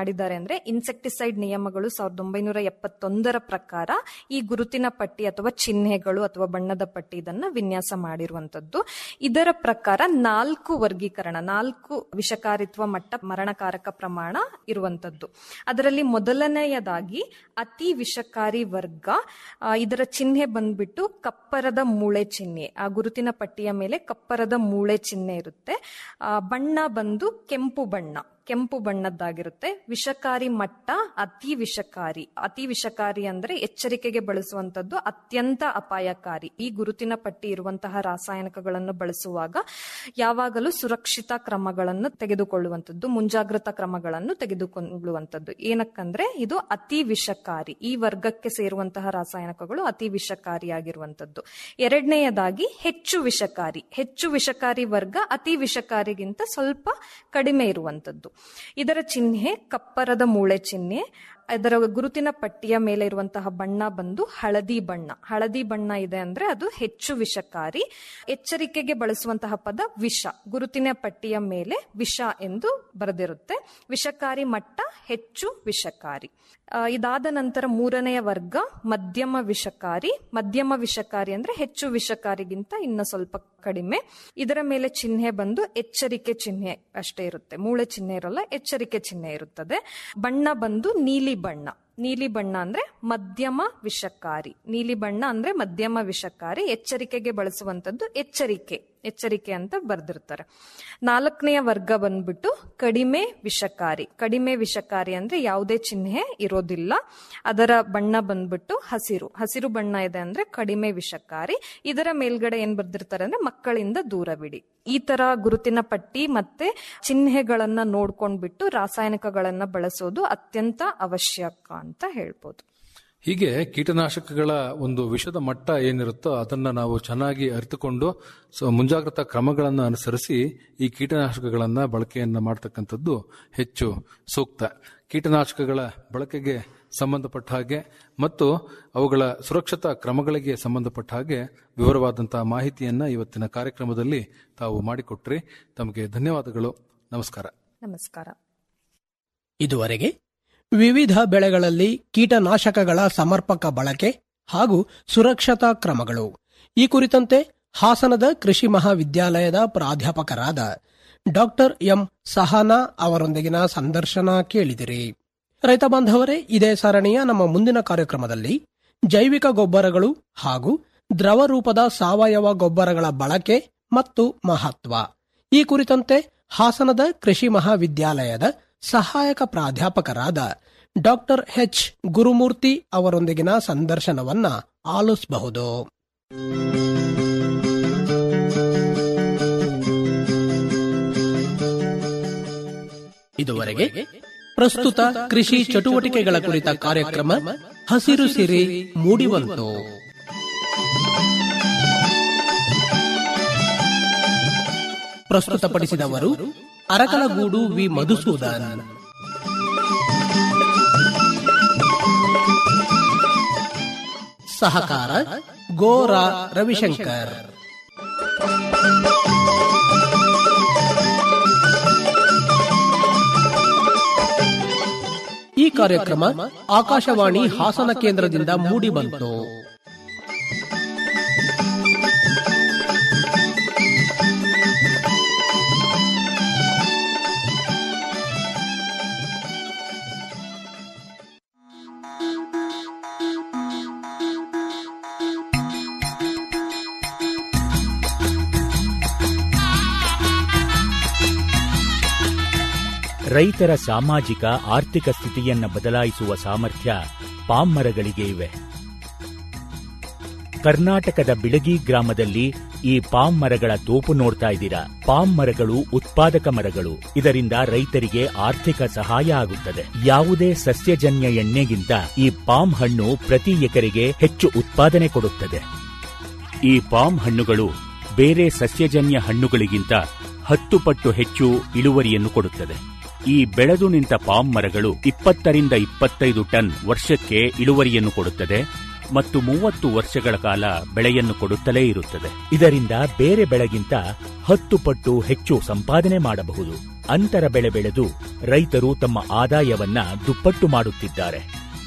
ಮಾಡಿದ್ದಾರೆ ಅಂದ್ರೆ ಇನ್ಸೆಕ್ಟಿಸೈಡ್ ನಿಯಮಗಳು ಸಾವಿರದ ಒಂಬೈನೂರ ಎಪ್ಪತ್ತೊಂದರ ಪ್ರಕಾರ ಈ ಗುರುತಿನ ಪಟ್ಟಿ ಅಥವಾ ಚಿಹ್ನೆಗಳು ಅಥವಾ ಬಣ್ಣದ ಪಟ್ಟಿ ಇದನ್ನ ವಿನ್ಯಾಸ ಮಾಡಿರುವಂತದ್ದು ಇದರ ಪ್ರಕಾರ ನಾಲ್ಕು ವರ್ಗೀಕರಣ ನಾಲ್ಕು ವಿಷಕಾರಿತ್ವ ಮಟ್ಟ ಮರಣಕಾರಕ ಪ್ರಮಾಣ ಇರುವಂತದ್ದು ಅದರಲ್ಲಿ ಮೊದಲನೆಯದಾಗಿ ಅತಿ ವಿಷಕಾರಿ ವರ್ಗ ಆ, ಇದರ ಚಿಹ್ನೆ ಬಂದ್ಬಿಟ್ಟು ಕಪ್ಪರದ ಮೂಳೆ ಚಿಹ್ನೆ ಆ ಗುರುತಿನ ಪಟ್ಟಿಯ ಮೇಲೆ ಕಪ್ಪರದ ಮೂಳೆ ಚಿಹ್ನೆ ಇರುತ್ತೆ ಆ, ಬಣ್ಣ ಬಂದು ಕೆಂಪು ಬಣ್ಣ ಕೆಂಪು ಬಣ್ಣದ್ದಾಗಿರುತ್ತೆ ವಿಷಕಾರಿ ಮಟ್ಟ ಅತಿ ವಿಷಕಾರಿ ಅತಿ ವಿಷಕಾರಿ ಅಂದ್ರೆ ಎಚ್ಚರಿಕೆಗೆ ಬಳಸುವಂತದ್ದು ಅತ್ಯಂತ ಅಪಾಯಕಾರಿ ಈ ಗುರುತಿನ ಪಟ್ಟಿ ಇರುವಂತಹ ರಾಸಾಯನಿಕಗಳನ್ನು ಬಳಸುವಾಗ ಯಾವಾಗಲೂ ಸುರಕ್ಷಿತ ಕ್ರಮಗಳನ್ನು ತೆಗೆದುಕೊಳ್ಳುವಂತದ್ದು ಮುಂಜಾಗ್ರತಾ ಕ್ರಮಗಳನ್ನು ತೆಗೆದುಕೊಳ್ಳುವಂತದ್ದು ಏನಕ್ಕಂದ್ರೆ ಇದು ಅತಿ ವಿಷಕಾರಿ ಈ ವರ್ಗಕ್ಕೆ ಸೇರುವಂತಹ ರಾಸಾಯನಿಕಗಳು ಅತಿ ವಿಷಕಾರಿಯಾಗಿರುವಂತದ್ದು ಎರಡನೆಯದಾಗಿ ಹೆಚ್ಚು ವಿಷಕಾರಿ ಹೆಚ್ಚು ವಿಷಕಾರಿ ವರ್ಗ ಅತಿ ವಿಷಕಾರಿಗಿಂತ ಸ್ವಲ್ಪ ಕಡಿಮೆ ಇರುವಂತದ್ದು ಇದರ ಚಿಹ್ನೆ ಕಪ್ಪರದ ಮೂಳೆ ಚಿಹ್ನೆ ಅದರ ಗುರುತಿನ ಪಟ್ಟಿಯ ಮೇಲೆ ಇರುವಂತಹ ಬಣ್ಣ ಬಂದು ಹಳದಿ ಬಣ್ಣ ಹಳದಿ ಬಣ್ಣ ಇದೆ ಅಂದ್ರೆ ಅದು ಹೆಚ್ಚು ವಿಷಕಾರಿ ಎಚ್ಚರಿಕೆಗೆ ಬಳಸುವಂತಹ ಪದ ವಿಷ ಗುರುತಿನ ಪಟ್ಟಿಯ ಮೇಲೆ ವಿಷ ಎಂದು ಬರೆದಿರುತ್ತೆ ವಿಷಕಾರಿ ಮಟ್ಟ ಹೆಚ್ಚು ವಿಷಕಾರಿ ಆ, ಇದಾದ ನಂತರ ಮೂರನೆಯ ವರ್ಗ ಮಧ್ಯಮ ವಿಷಕಾರಿ ಮಧ್ಯಮ ವಿಷಕಾರಿ ಅಂದ್ರೆ ಹೆಚ್ಚು ವಿಷಕಾರಿಗಿಂತ ಇನ್ನು ಸ್ವಲ್ಪ ಕಡಿಮೆ ಇದರ ಮೇಲೆ ಚಿಹ್ನೆ ಬಂದು ಎಚ್ಚರಿಕೆ ಚಿಹ್ನೆ ಅಷ್ಟೇ ಇರುತ್ತೆ ಮೂಳೆ ಚಿಹ್ನೆ ಇರಲ್ಲ ಎಚ್ಚರಿಕೆ ಚಿಹ್ನೆ ಇರುತ್ತದೆ ಬಣ್ಣ ಬಂದು ನೀಲಿ ಬಣ್ಣ ನೀಲಿ ಬಣ್ಣ ಅಂದ್ರೆ ಮಧ್ಯಮ ವಿಷಕಾರಿ ನೀಲಿ ಬಣ್ಣ ಅಂದ್ರೆ ಮಧ್ಯಮ ವಿಷಕಾರಿ ಎಚ್ಚರಿಕೆಗೆ ಬಳಸುವಂತದ್ದು ಎಚ್ಚರಿಕೆ ಎಚ್ಚರಿಕೆ ಅಂತ ಬರ್ದಿರ್ತಾರೆ ನಾಲ್ಕನೆಯ ವರ್ಗ ಬಂದ್ಬಿಟ್ಟು ಕಡಿಮೆ ವಿಷಕಾರಿ ಕಡಿಮೆ ವಿಷಕಾರಿ ಅಂದ್ರೆ ಯಾವುದೇ ಚಿಹ್ನೆ ಇರೋದಿಲ್ಲ ಅದರ ಬಣ್ಣ ಬಂದ್ಬಿಟ್ಟು ಹಸಿರು ಹಸಿರು ಬಣ್ಣ ಇದೆ ಅಂದ್ರೆ ಕಡಿಮೆ ವಿಷಕಾರಿ ಇದರ ಮೇಲ್ಗಡೆ ಏನ್ ಬರ್ದಿರ್ತಾರೆ ಅಂದ್ರೆ ಮಕ್ಕಳಿಂದ ದೂರವಿಡಿ ಈ ತರ ಗುರುತಿನ ಪಟ್ಟಿ ಮತ್ತೆ ಚಿಹ್ನೆಗಳನ್ನ ನೋಡ್ಕೊಂಡ್ಬಿಟ್ಟು ರಾಸಾಯನಿಕಗಳನ್ನ ಬಳಸೋದು ಅತ್ಯಂತ ಅವಶ್ಯಕ ಅಂತ ಹೇಳ್ಬೋದು ಹೀಗೆ ಕೀಟನಾಶಕಗಳ ಒಂದು ವಿಷದ ಮಟ್ಟ ಏನಿರುತ್ತೋ ಅದನ್ನ ನಾವು ಚೆನ್ನಾಗಿ ಅರಿತುಕೊಂಡು ಸೊ ಮುಂಜಾಗ್ರತಾ ಕ್ರಮಗಳನ್ನು ಅನುಸರಿಸಿ ಈ ಕೀಟನಾಶಕಗಳನ್ನ ಬಳಕೆಯನ್ನ ಮಾಡತಕ್ಕಂಥದ್ದು ಹೆಚ್ಚು ಸೂಕ್ತ ಕೀಟನಾಶಕಗಳ ಬಳಕೆಗೆ ಸಂಬಂಧಪಟ್ಟ ಹಾಗೆ ಮತ್ತು ಅವುಗಳ ಸುರಕ್ಷತಾ ಕ್ರಮಗಳಿಗೆ ಸಂಬಂಧಪಟ್ಟ ಹಾಗೆ ವಿವರವಾದಂತಹ ಮಾಹಿತಿಯನ್ನ ಇವತ್ತಿನ ಕಾರ್ಯಕ್ರಮದಲ್ಲಿ ತಾವು ಮಾಡಿಕೊಟ್ರಿ ತಮಗೆ ಧನ್ಯವಾದಗಳು ನಮಸ್ಕಾರ ನಮಸ್ಕಾರ ಇದುವರೆಗೆ ವಿವಿಧ ಬೆಳೆಗಳಲ್ಲಿ ಕೀಟನಾಶಕಗಳ ಸಮರ್ಪಕ ಬಳಕೆ ಹಾಗೂ ಸುರಕ್ಷತಾ ಕ್ರಮಗಳು ಈ ಕುರಿತಂತೆ ಹಾಸನದ ಕೃಷಿ ಮಹಾವಿದ್ಯಾಲಯದ ಪ್ರಾಧ್ಯಾಪಕರಾದ ಡಾಕ್ಟರ್ ಎಂ ಸಹನಾ ಅವರೊಂದಿಗಿನ ಸಂದರ್ಶನ ಕೇಳಿದಿರಿ ರೈತ ಬಾಂಧವರೇ ಇದೇ ಸರಣಿಯ ನಮ್ಮ ಮುಂದಿನ ಕಾರ್ಯಕ್ರಮದಲ್ಲಿ ಜೈವಿಕ ಗೊಬ್ಬರಗಳು ಹಾಗೂ ದ್ರವ ರೂಪದ ಸಾವಯವ ಗೊಬ್ಬರಗಳ ಬಳಕೆ ಮತ್ತು ಮಹತ್ವ ಈ ಕುರಿತಂತೆ ಹಾಸನದ ಕೃಷಿ ಮಹಾವಿದ್ಯಾಲಯದ ಸಹಾಯಕ ಪ್ರಾಧ್ಯಾಪಕರಾದ ಡಾಕ್ಟರ್ ಎಚ್ ಗುರುಮೂರ್ತಿ ಅವರೊಂದಿಗಿನ ಸಂದರ್ಶನವನ್ನ ಆಲಿಸಬಹುದು ಇದುವರೆಗೆ ಪ್ರಸ್ತುತ ಕೃಷಿ ಚಟುವಟಿಕೆಗಳ ಕುರಿತ ಕಾರ್ಯಕ್ರಮ ಹಸಿರು ಸಿರಿ ಮೂಡಿಬಂತು ಪ್ರಸ್ತುತಪಡಿಸಿದವರು ಅರಕಲಗೂಡು ವಿ ಮಧುಸೂದನ್ ಸಹಕಾರ ಗೋರಾ ರವಿಶಂಕರ್ ಈ ಕಾರ್ಯಕ್ರಮ ಆಕಾಶವಾಣಿ ಹಾಸನ ಕೇಂದ್ರದಿಂದ ಮೂಡಿಬಂತು ರೈತರ ಸಾಮಾಜಿಕ ಆರ್ಥಿಕ ಸ್ಥಿತಿಯನ್ನ ಬದಲಾಯಿಸುವ ಸಾಮರ್ಥ್ಯ ಪಾಮ್ ಮರಗಳಿಗೆ ಇವೆ ಕರ್ನಾಟಕದ ಬಿಳಗಿ ಗ್ರಾಮದಲ್ಲಿ ಈ ಪಾಮ್ ಮರಗಳ ತೋಪು ನೋಡ್ತಾ ಇದ್ದೀರಾ ಪಾಮ್ ಮರಗಳು ಉತ್ಪಾದಕ ಮರಗಳು ಇದರಿಂದ ರೈತರಿಗೆ ಆರ್ಥಿಕ ಸಹಾಯ ಆಗುತ್ತದೆ ಯಾವುದೇ ಸಸ್ಯಜನ್ಯ ಎಣ್ಣೆಗಿಂತ ಈ ಪಾಮ್ ಹಣ್ಣು ಪ್ರತಿ ಎಕರೆಗೆ ಹೆಚ್ಚು ಉತ್ಪಾದನೆ ಕೊಡುತ್ತದೆ ಈ ಪಾಮ್ ಹಣ್ಣುಗಳು ಬೇರೆ ಸಸ್ಯಜನ್ಯ ಹಣ್ಣುಗಳಿಗಿಂತ ಹತ್ತು ಪಟ್ಟು ಹೆಚ್ಚು ಇಳುವರಿಯನ್ನು ಕೊಡುತ್ತದೆ ಈ ಬೆಳೆದು ನಿಂತ ಪಾಮ್ ಮರಗಳು ಇಪ್ಪತ್ತರಿಂದ ಇಪ್ಪತ್ತೈದು ಟನ್ ವರ್ಷಕ್ಕೆ ಇಳುವರಿಯನ್ನು ಕೊಡುತ್ತದೆ ಮತ್ತು ಮೂವತ್ತು ವರ್ಷಗಳ ಕಾಲ ಬೆಳೆಯನ್ನು ಕೊಡುತ್ತಲೇ ಇರುತ್ತದೆ ಇದರಿಂದ ಬೇರೆ ಬೆಳೆಗಿಂತ ಹತ್ತು ಪಟ್ಟು ಹೆಚ್ಚು ಸಂಪಾದನೆ ಮಾಡಬಹುದು ಅಂತರ ಬೆಳೆ ಬೆಳೆದು ರೈತರು ತಮ್ಮ ಆದಾಯವನ್ನ ದುಪ್ಪಟ್ಟು ಮಾಡುತ್ತಿದ್ದಾರೆ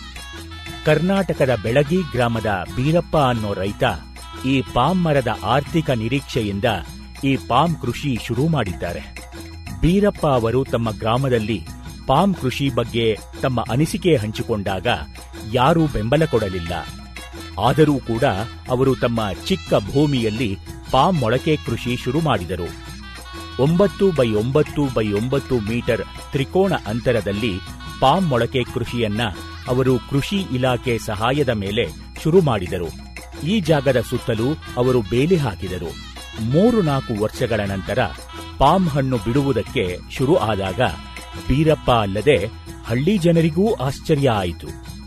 ಕರ್ನಾಟಕದ ಬೆಳಗಿ ಗ್ರಾಮದ ಬೀರಪ್ಪ ಅನ್ನೋ ರೈತ ಈ ಪಾಮ್ ಮರದ ಆರ್ಥಿಕ ನಿರೀಕ್ಷೆಯಿಂದ ಈ ಪಾಮ್ ಕೃಷಿ ಶುರು ಮಾಡಿದ್ದಾರೆ ಬೀರಪ್ಪ ಅವರು ತಮ್ಮ ಗ್ರಾಮದಲ್ಲಿ ಪಾಮ್ ಕೃಷಿ ಬಗ್ಗೆ ತಮ್ಮ ಅನಿಸಿಕೆ ಹಂಚಿಕೊಂಡಾಗ ಯಾರೂ ಬೆಂಬಲ ಕೊಡಲಿಲ್ಲ ಆದರೂ ಕೂಡ ಅವರು ತಮ್ಮ ಚಿಕ್ಕ ಭೂಮಿಯಲ್ಲಿ ಪಾಮ್ ಮೊಳಕೆ ಕೃಷಿ ಶುರು ಮಾಡಿದರು ಒಂಬತ್ತು ಬೈ ಒಂಬತ್ತು ಬೈ ಒಂಬತ್ತು ಮೀಟರ್ ತ್ರಿಕೋಣ ಅಂತರದಲ್ಲಿ ಪಾಮ್ ಮೊಳಕೆ ಕೃಷಿಯನ್ನ ಅವರು ಕೃಷಿ ಇಲಾಖೆ ಸಹಾಯದ ಮೇಲೆ ಶುರು ಮಾಡಿದರು ಈ ಜಾಗದ ಸುತ್ತಲೂ ಅವರು ಬೇಲಿ ಹಾಕಿದರು ಮೂರು ನಾಲ್ಕು ವರ್ಷಗಳ ನಂತರ ಪಾಮ್ ಹಣ್ಣು ಬಿಡುವುದಕ್ಕೆ ಶುರು ಆದಾಗ ಬೀರಪ್ಪ ಅಲ್ಲದೆ ಹಳ್ಳಿ ಜನರಿಗೂ ಆಶ್ಚರ್ಯ ಆಯಿತು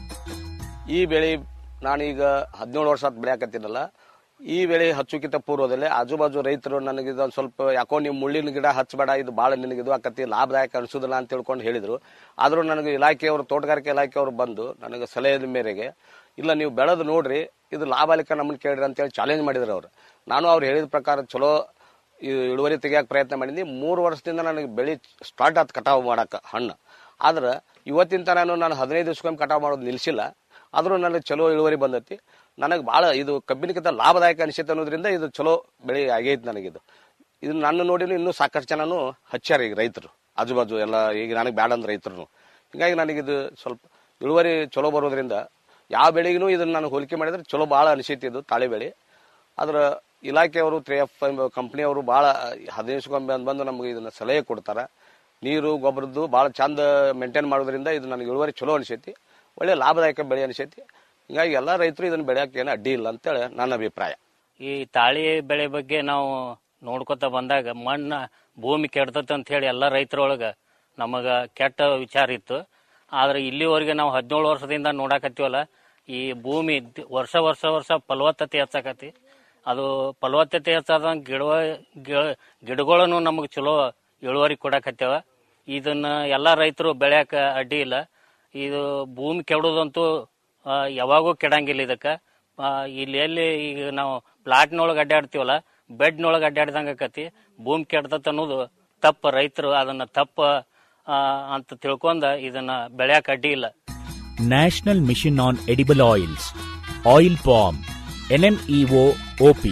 ಈ ಬೆಳೆ ನಾನೀಗ ಹದಿನೇಳು ವರ್ಷ ಆತ್ ಬೆಳೆಯಾಕತ್ತೀನಲ್ಲ ಈ ಬೆಳೆ ಹಚ್ಚುಕಿತ ಪೂರ್ವದಲ್ಲಿ ಆಜು ಬಾಜು ರೈತರು ನನಗೆ ಇದೊಂದು ಸ್ವಲ್ಪ ಯಾಕೋ ನೀವು ಮುಳ್ಳಿನ ಗಿಡ ಹಚ್ಚಬೇಡ ಇದು ಭಾಳ ನಿನಗೆ ಇದು ಆಕತಿ ಲಾಭದಾಯಕ ಅನಿಸೋದಿಲ್ಲ ಅಂತ ತಿಳ್ಕೊಂಡು ಹೇಳಿದ್ರು ಆದರೂ ನನಗೆ ಇಲಾಖೆಯವರು ತೋಟಗಾರಿಕೆ ಇಲಾಖೆಯವರು ಬಂದು ನನಗೆ ಸಲಹೆಯ ಮೇರೆಗೆ ಇಲ್ಲ ನೀವು ಬೆಳೆದು ನೋಡ್ರಿ ಇದು ಲಾಭಾಲಿಕ ನಮ್ಮನ್ನು ಕೇಳ್ರಿ ಅಂತೇಳಿ ಚಾಲೆಂಜ್ ಮಾಡಿದ್ರು ಅವರು ನಾನು ಅವ್ರು ಹೇಳಿದ ಪ್ರಕಾರ ಚಲೋ ಈ ಇಳುವರಿ ತೆಗಿಯಕ್ಕೆ ಪ್ರಯತ್ನ ಮಾಡಿದ್ನಿ ಮೂರು ವರ್ಷದಿಂದ ನನಗೆ ಬೆಳೆ ಸ್ಟಾರ್ಟ್ ಆಯ್ತು ಕಟಾವು ಮಾಡಕ್ಕೆ ಹಣ್ಣು ಆದ್ರೆ ಇವತ್ತಿನ ತನಕ ನಾನು ಹದಿನೈದು ದಿವ್ಸಕ್ಕೊಮ್ಮೆ ಕಟಾವು ಮಾಡೋದು ನಿಲ್ಲಿಸಿಲ್ಲ ಆದರೂ ನನಗೆ ಚಲೋ ಇಳುವರಿ ಬಂದೈತಿ ನನಗೆ ಭಾಳ ಇದು ಕಬ್ಬಿನಕ್ಕಿಂತ ಲಾಭದಾಯಕ ಅನಿಸುತ್ತೆ ಅನ್ನೋದ್ರಿಂದ ಇದು ಚಲೋ ಬೆಳೆ ಆಗೈತೆ ನನಗಿದು ಇದು ನನ್ನ ನೋಡಿನೂ ಇನ್ನೂ ಸಾಕಷ್ಟು ಜನನು ಹಚ್ಚಾರ ಈಗ ರೈತರು ಆಜು ಬಾಜು ಎಲ್ಲ ಈಗ ನನಗೆ ಬ್ಯಾಡ ಅಂದ ರೈತರು ಹಿಂಗಾಗಿ ನನಗಿದು ಸ್ವಲ್ಪ ಇಳುವರಿ ಚಲೋ ಬರೋದ್ರಿಂದ ಯಾವ ಬೆಳೆಗೂ ಇದನ್ನು ನಾನು ಹೋಲಿಕೆ ಮಾಡಿದ್ರೆ ಚಲೋ ಭಾಳ ಅನಿಸೈತಿ ಇದು ತಾಳೆ ಬೆಳೆ ಆದ್ರೆ ಇಲಾಖೆಯವರು ತ್ರೀ ಎಫ್ ಕಂಪ್ನಿಯವರು ಭಾಳ ಹದಿನೈದು ದಿವಸಕ್ಕೊಮ್ಮೆ ಬಂದು ಬಂದು ನಮಗೆ ಇದನ್ನ ಸಲಹೆ ಕೊಡ್ತಾರೆ ನೀರು ಗೊಬ್ಬರದ್ದು ಭಾಳ ಚಂದ ಮೇಂಟೈನ್ ಮಾಡೋದ್ರಿಂದ ಇದು ನನಗೆ ಇಳುವರಿ ಚಲೋ ಅನಿಸೈತಿ ಒಳ್ಳೆ ಲಾಭದಾಯಕ ಬೆಳೆ ಅನಿಸೈತಿ ಹಿಂಗಾಗಿ ಎಲ್ಲ ರೈತರು ಇದನ್ನ ಬೆಳೆಯಕ್ಕೆ ಏನು ಅಡ್ಡಿ ಇಲ್ಲ ಅಂತೇಳಿ ನನ್ನ ಅಭಿಪ್ರಾಯ ಈ ತಾಳಿ ಬೆಳೆ ಬಗ್ಗೆ ನಾವು ನೋಡ್ಕೊತ ಬಂದಾಗ ಮಣ್ಣ ಭೂಮಿ ಕೆಡ್ತೈತೆ ಅಂತ ಹೇಳಿ ಎಲ್ಲ ರೈತರೊಳಗ ನಮಗ ಕೆಟ್ಟ ವಿಚಾರ ಇತ್ತು ಆದ್ರೆ ಇಲ್ಲಿವರೆಗೆ ನಾವು ಹದಿನೇಳು ವರ್ಷದಿಂದ ನೋಡಾಕತ್ತೀವಲ್ಲ ಈ ಭೂಮಿ ದ್- ವರ್ಷ ವರ್ಷ ವರ್ಷ ಫಲವತ್ತತೆ ಹೆಚ್ಚಾಕತಿ ಅದು ಫಲವತ್ತತೆ ಹೆಚ್ಚಾದಂಗ ಗಿಡ ಗಿಡ- ಗಿಡಗಳನ್ನು ನಮಗೆ ಚಲೋ ಇಳುವರಿ ಕೊಡಾಕತ್ಯಾವ ಇದನ್ನ ಎಲ್ಲ ರೈತರು ಬೆಳ್ಯಾಕ ಅಡ್ಡಿ ಇಲ್ಲ ಇದು ಭೂಮಿ ಕೆಡೋದಂತೂ ಆ, ಯಾವಾಗೂ ಕೆಡಂಗಿಲ್ಲ ಇದಕ್ಕೆ ಇಲ್ಲಿ ಎಲ್ಲಿ ಈಗ ನಾವು ಪ್ಲಾಟ್ನೊಳಗೆ ಅಡ್ಡಾಡ್ತೀವಲ್ಲ ಬೆಡ್ನೊಳಗೆ ಅಡ್ಡಾಡ್ದಂಗೆ ಆಕತಿ ಭೂಮಿ ಕೆಡ್ತತ್ ಅನ್ನೋದು ತಪ್ಪ ರೈತರು ಅದನ್ನ ತಪ್ಪ ಆ, ಅಂತ ತಿಳ್ಕೊಂಡ ಇದನ್ನ ಬೆಳ್ಯಾಕ ಅಡ್ಡಿ ಇಲ್ಲ national mission on edible oils oil palm NMEO OP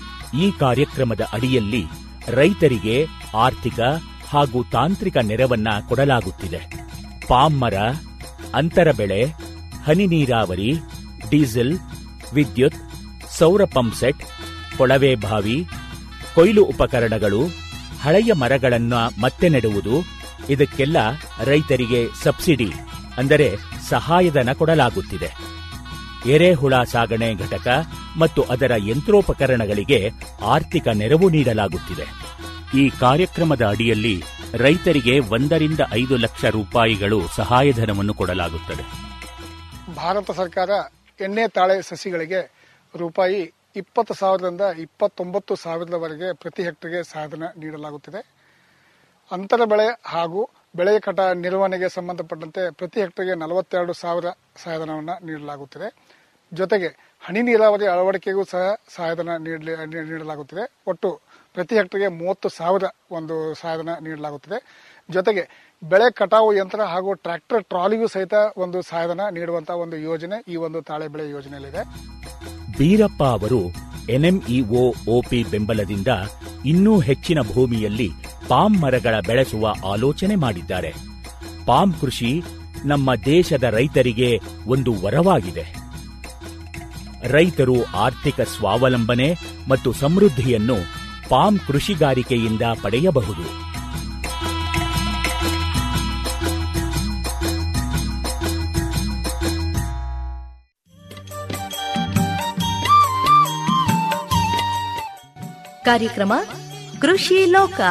ಈ ಕಾರ್ಯಕ್ರಮದ ಅಡಿಯಲ್ಲಿ ರೈತರಿಗೆ ಆರ್ಥಿಕ ಹಾಗೂ ತಾಂತ್ರಿಕ ನೆರವನ್ನ ಕೊಡಲಾಗುತ್ತಿದೆ ಪಾಮ್ ಮರ ಅಂತರ ಬೆಳೆ ಹನಿ ನೀರಾವರಿ ಡೀಸೆಲ್ ವಿದ್ಯುತ್ ಸೌರ ಪಂಪ್ಸೆಟ್ ಕೊಳವೆ ಬಾವಿ ಕೊಯ್ಲು ಉಪಕರಣಗಳು ಹಳೆಯ ಮರಗಳನ್ನ ಮತ್ತೆ ನೆಡುವುದು ಇದಕ್ಕೆಲ್ಲ ರೈತರಿಗೆ ಸಬ್ಸಿಡಿ ಅಂದರೆ ಸಹಾಯಧನ ಕೊಡಲಾಗುತ್ತಿದೆ ಎರೆಹುಳ ಸಾಗಣೆ ಘಟಕ ಮತ್ತು ಅದರ ಯಂತ್ರೋಪಕರಣಗಳಿಗೆ ಆರ್ಥಿಕ ನೆರವು ನೀಡಲಾಗುತ್ತಿದೆ ಈ ಕಾರ್ಯಕ್ರಮದ ಅಡಿಯಲ್ಲಿ ರೈತರಿಗೆ ಒಂದರಿಂದ ಐದು ಲಕ್ಷ ರೂಪಾಯಿಗಳು ಸಹಾಯಧನವನ್ನು ಕೊಡಲಾಗುತ್ತದೆ ಭಾರತ ಸರ್ಕಾರ ಎಣ್ಣೆ ತಾಳೆ ಸಸಿಗಳಿಗೆ ರೂಪಾಯಿ ಇಪ್ಪತ್ತು ಸಾವಿರದಿಂದ ಇಪ್ಪತ್ತೊಂಬತ್ತು ಸಾವಿರದವರೆಗೆ ಪ್ರತಿ ಹೆಕ್ಟರ್ಗೆ ಸಹಾಯಧನ ನೀಡಲಾಗುತ್ತಿದೆ ಅಂತರ ಬೆಳೆ ಹಾಗೂ ಬೆಳೆ ಕಟ ನಿರ್ವಹಣೆಗೆ ಸಂಬಂಧಪಟ್ಟಂತೆ ಪ್ರತಿ ಹೆಕ್ಟರ್ಗೆ ನಲವತ್ತೆರಡು ಸಾವಿರ ಸಹಾಯಧನವನ್ನು ನೀಡಲಾಗುತ್ತಿದೆ ಜೊತೆಗೆ ಹನಿ ನೀರಾವರಿ ಅಳವಡಿಕೆಗೂ ಸಹ ಸಹಾಯಧನ ನೀಡಲಿ ನೀ- ನೀಡಲಾಗುತ್ತಿದೆ ಒಟ್ಟು ಪ್ರತಿ ಹೆಕ್ಟರ್ಗೆ ಮೂವತ್ತು ಸಾವಿರ ಒಂದು ಸಹಾಯಧನ ನೀಡಲಾಗುತ್ತಿದೆ ಜೊತೆಗೆ ಬೆಳೆ ಕಟಾವು ಯಂತ್ರ ಹಾಗೂ ಟ್ರ್ಯಾಕ್ಟರ್ ಟ್ರಾಲಿಗೂ ಸಹಿತ ಒಂದು ಸಹಾಯಧನ ನೀಡುವಂತಹ ಒಂದು ಯೋಜನೆ ಈ ಒಂದು ತಾಳೆ ಬೆಳೆ ಯೋಜನೆಯಲ್ಲಿದೆ ಬೀರಪ್ಪ ಅವರು ಎನ್ಎಂಇಒ ಒಪಿ ಬೆಂಬಲದಿಂದ ಇನ್ನೂ ಹೆಚ್ಚಿನ ಭೂಮಿಯಲ್ಲಿ ಪಾಮ್ ಮರಗಳ ಬೆಳೆಸುವ ಆಲೋಚನೆ ಮಾಡಿದ್ದಾರೆ ಪಾಮ್ ಕೃಷಿ ನಮ್ಮ ದೇಶದ ರೈತರಿಗೆ ಒಂದು ವರವಾಗಿದೆ ರೈತರು ಆರ್ಥಿಕ ಸ್ವಾವಲಂಬನೆ ಮತ್ತು ಸಮೃದ್ಧಿಯನ್ನು ಪಾಮ್ ಕೃಷಿಗಾರಿಕೆಯಿಂದ ಪಡೆಯಬಹುದು ಕಾರ್ಯಕ್ರಮ ಕೃಷಿ ಲೋಕ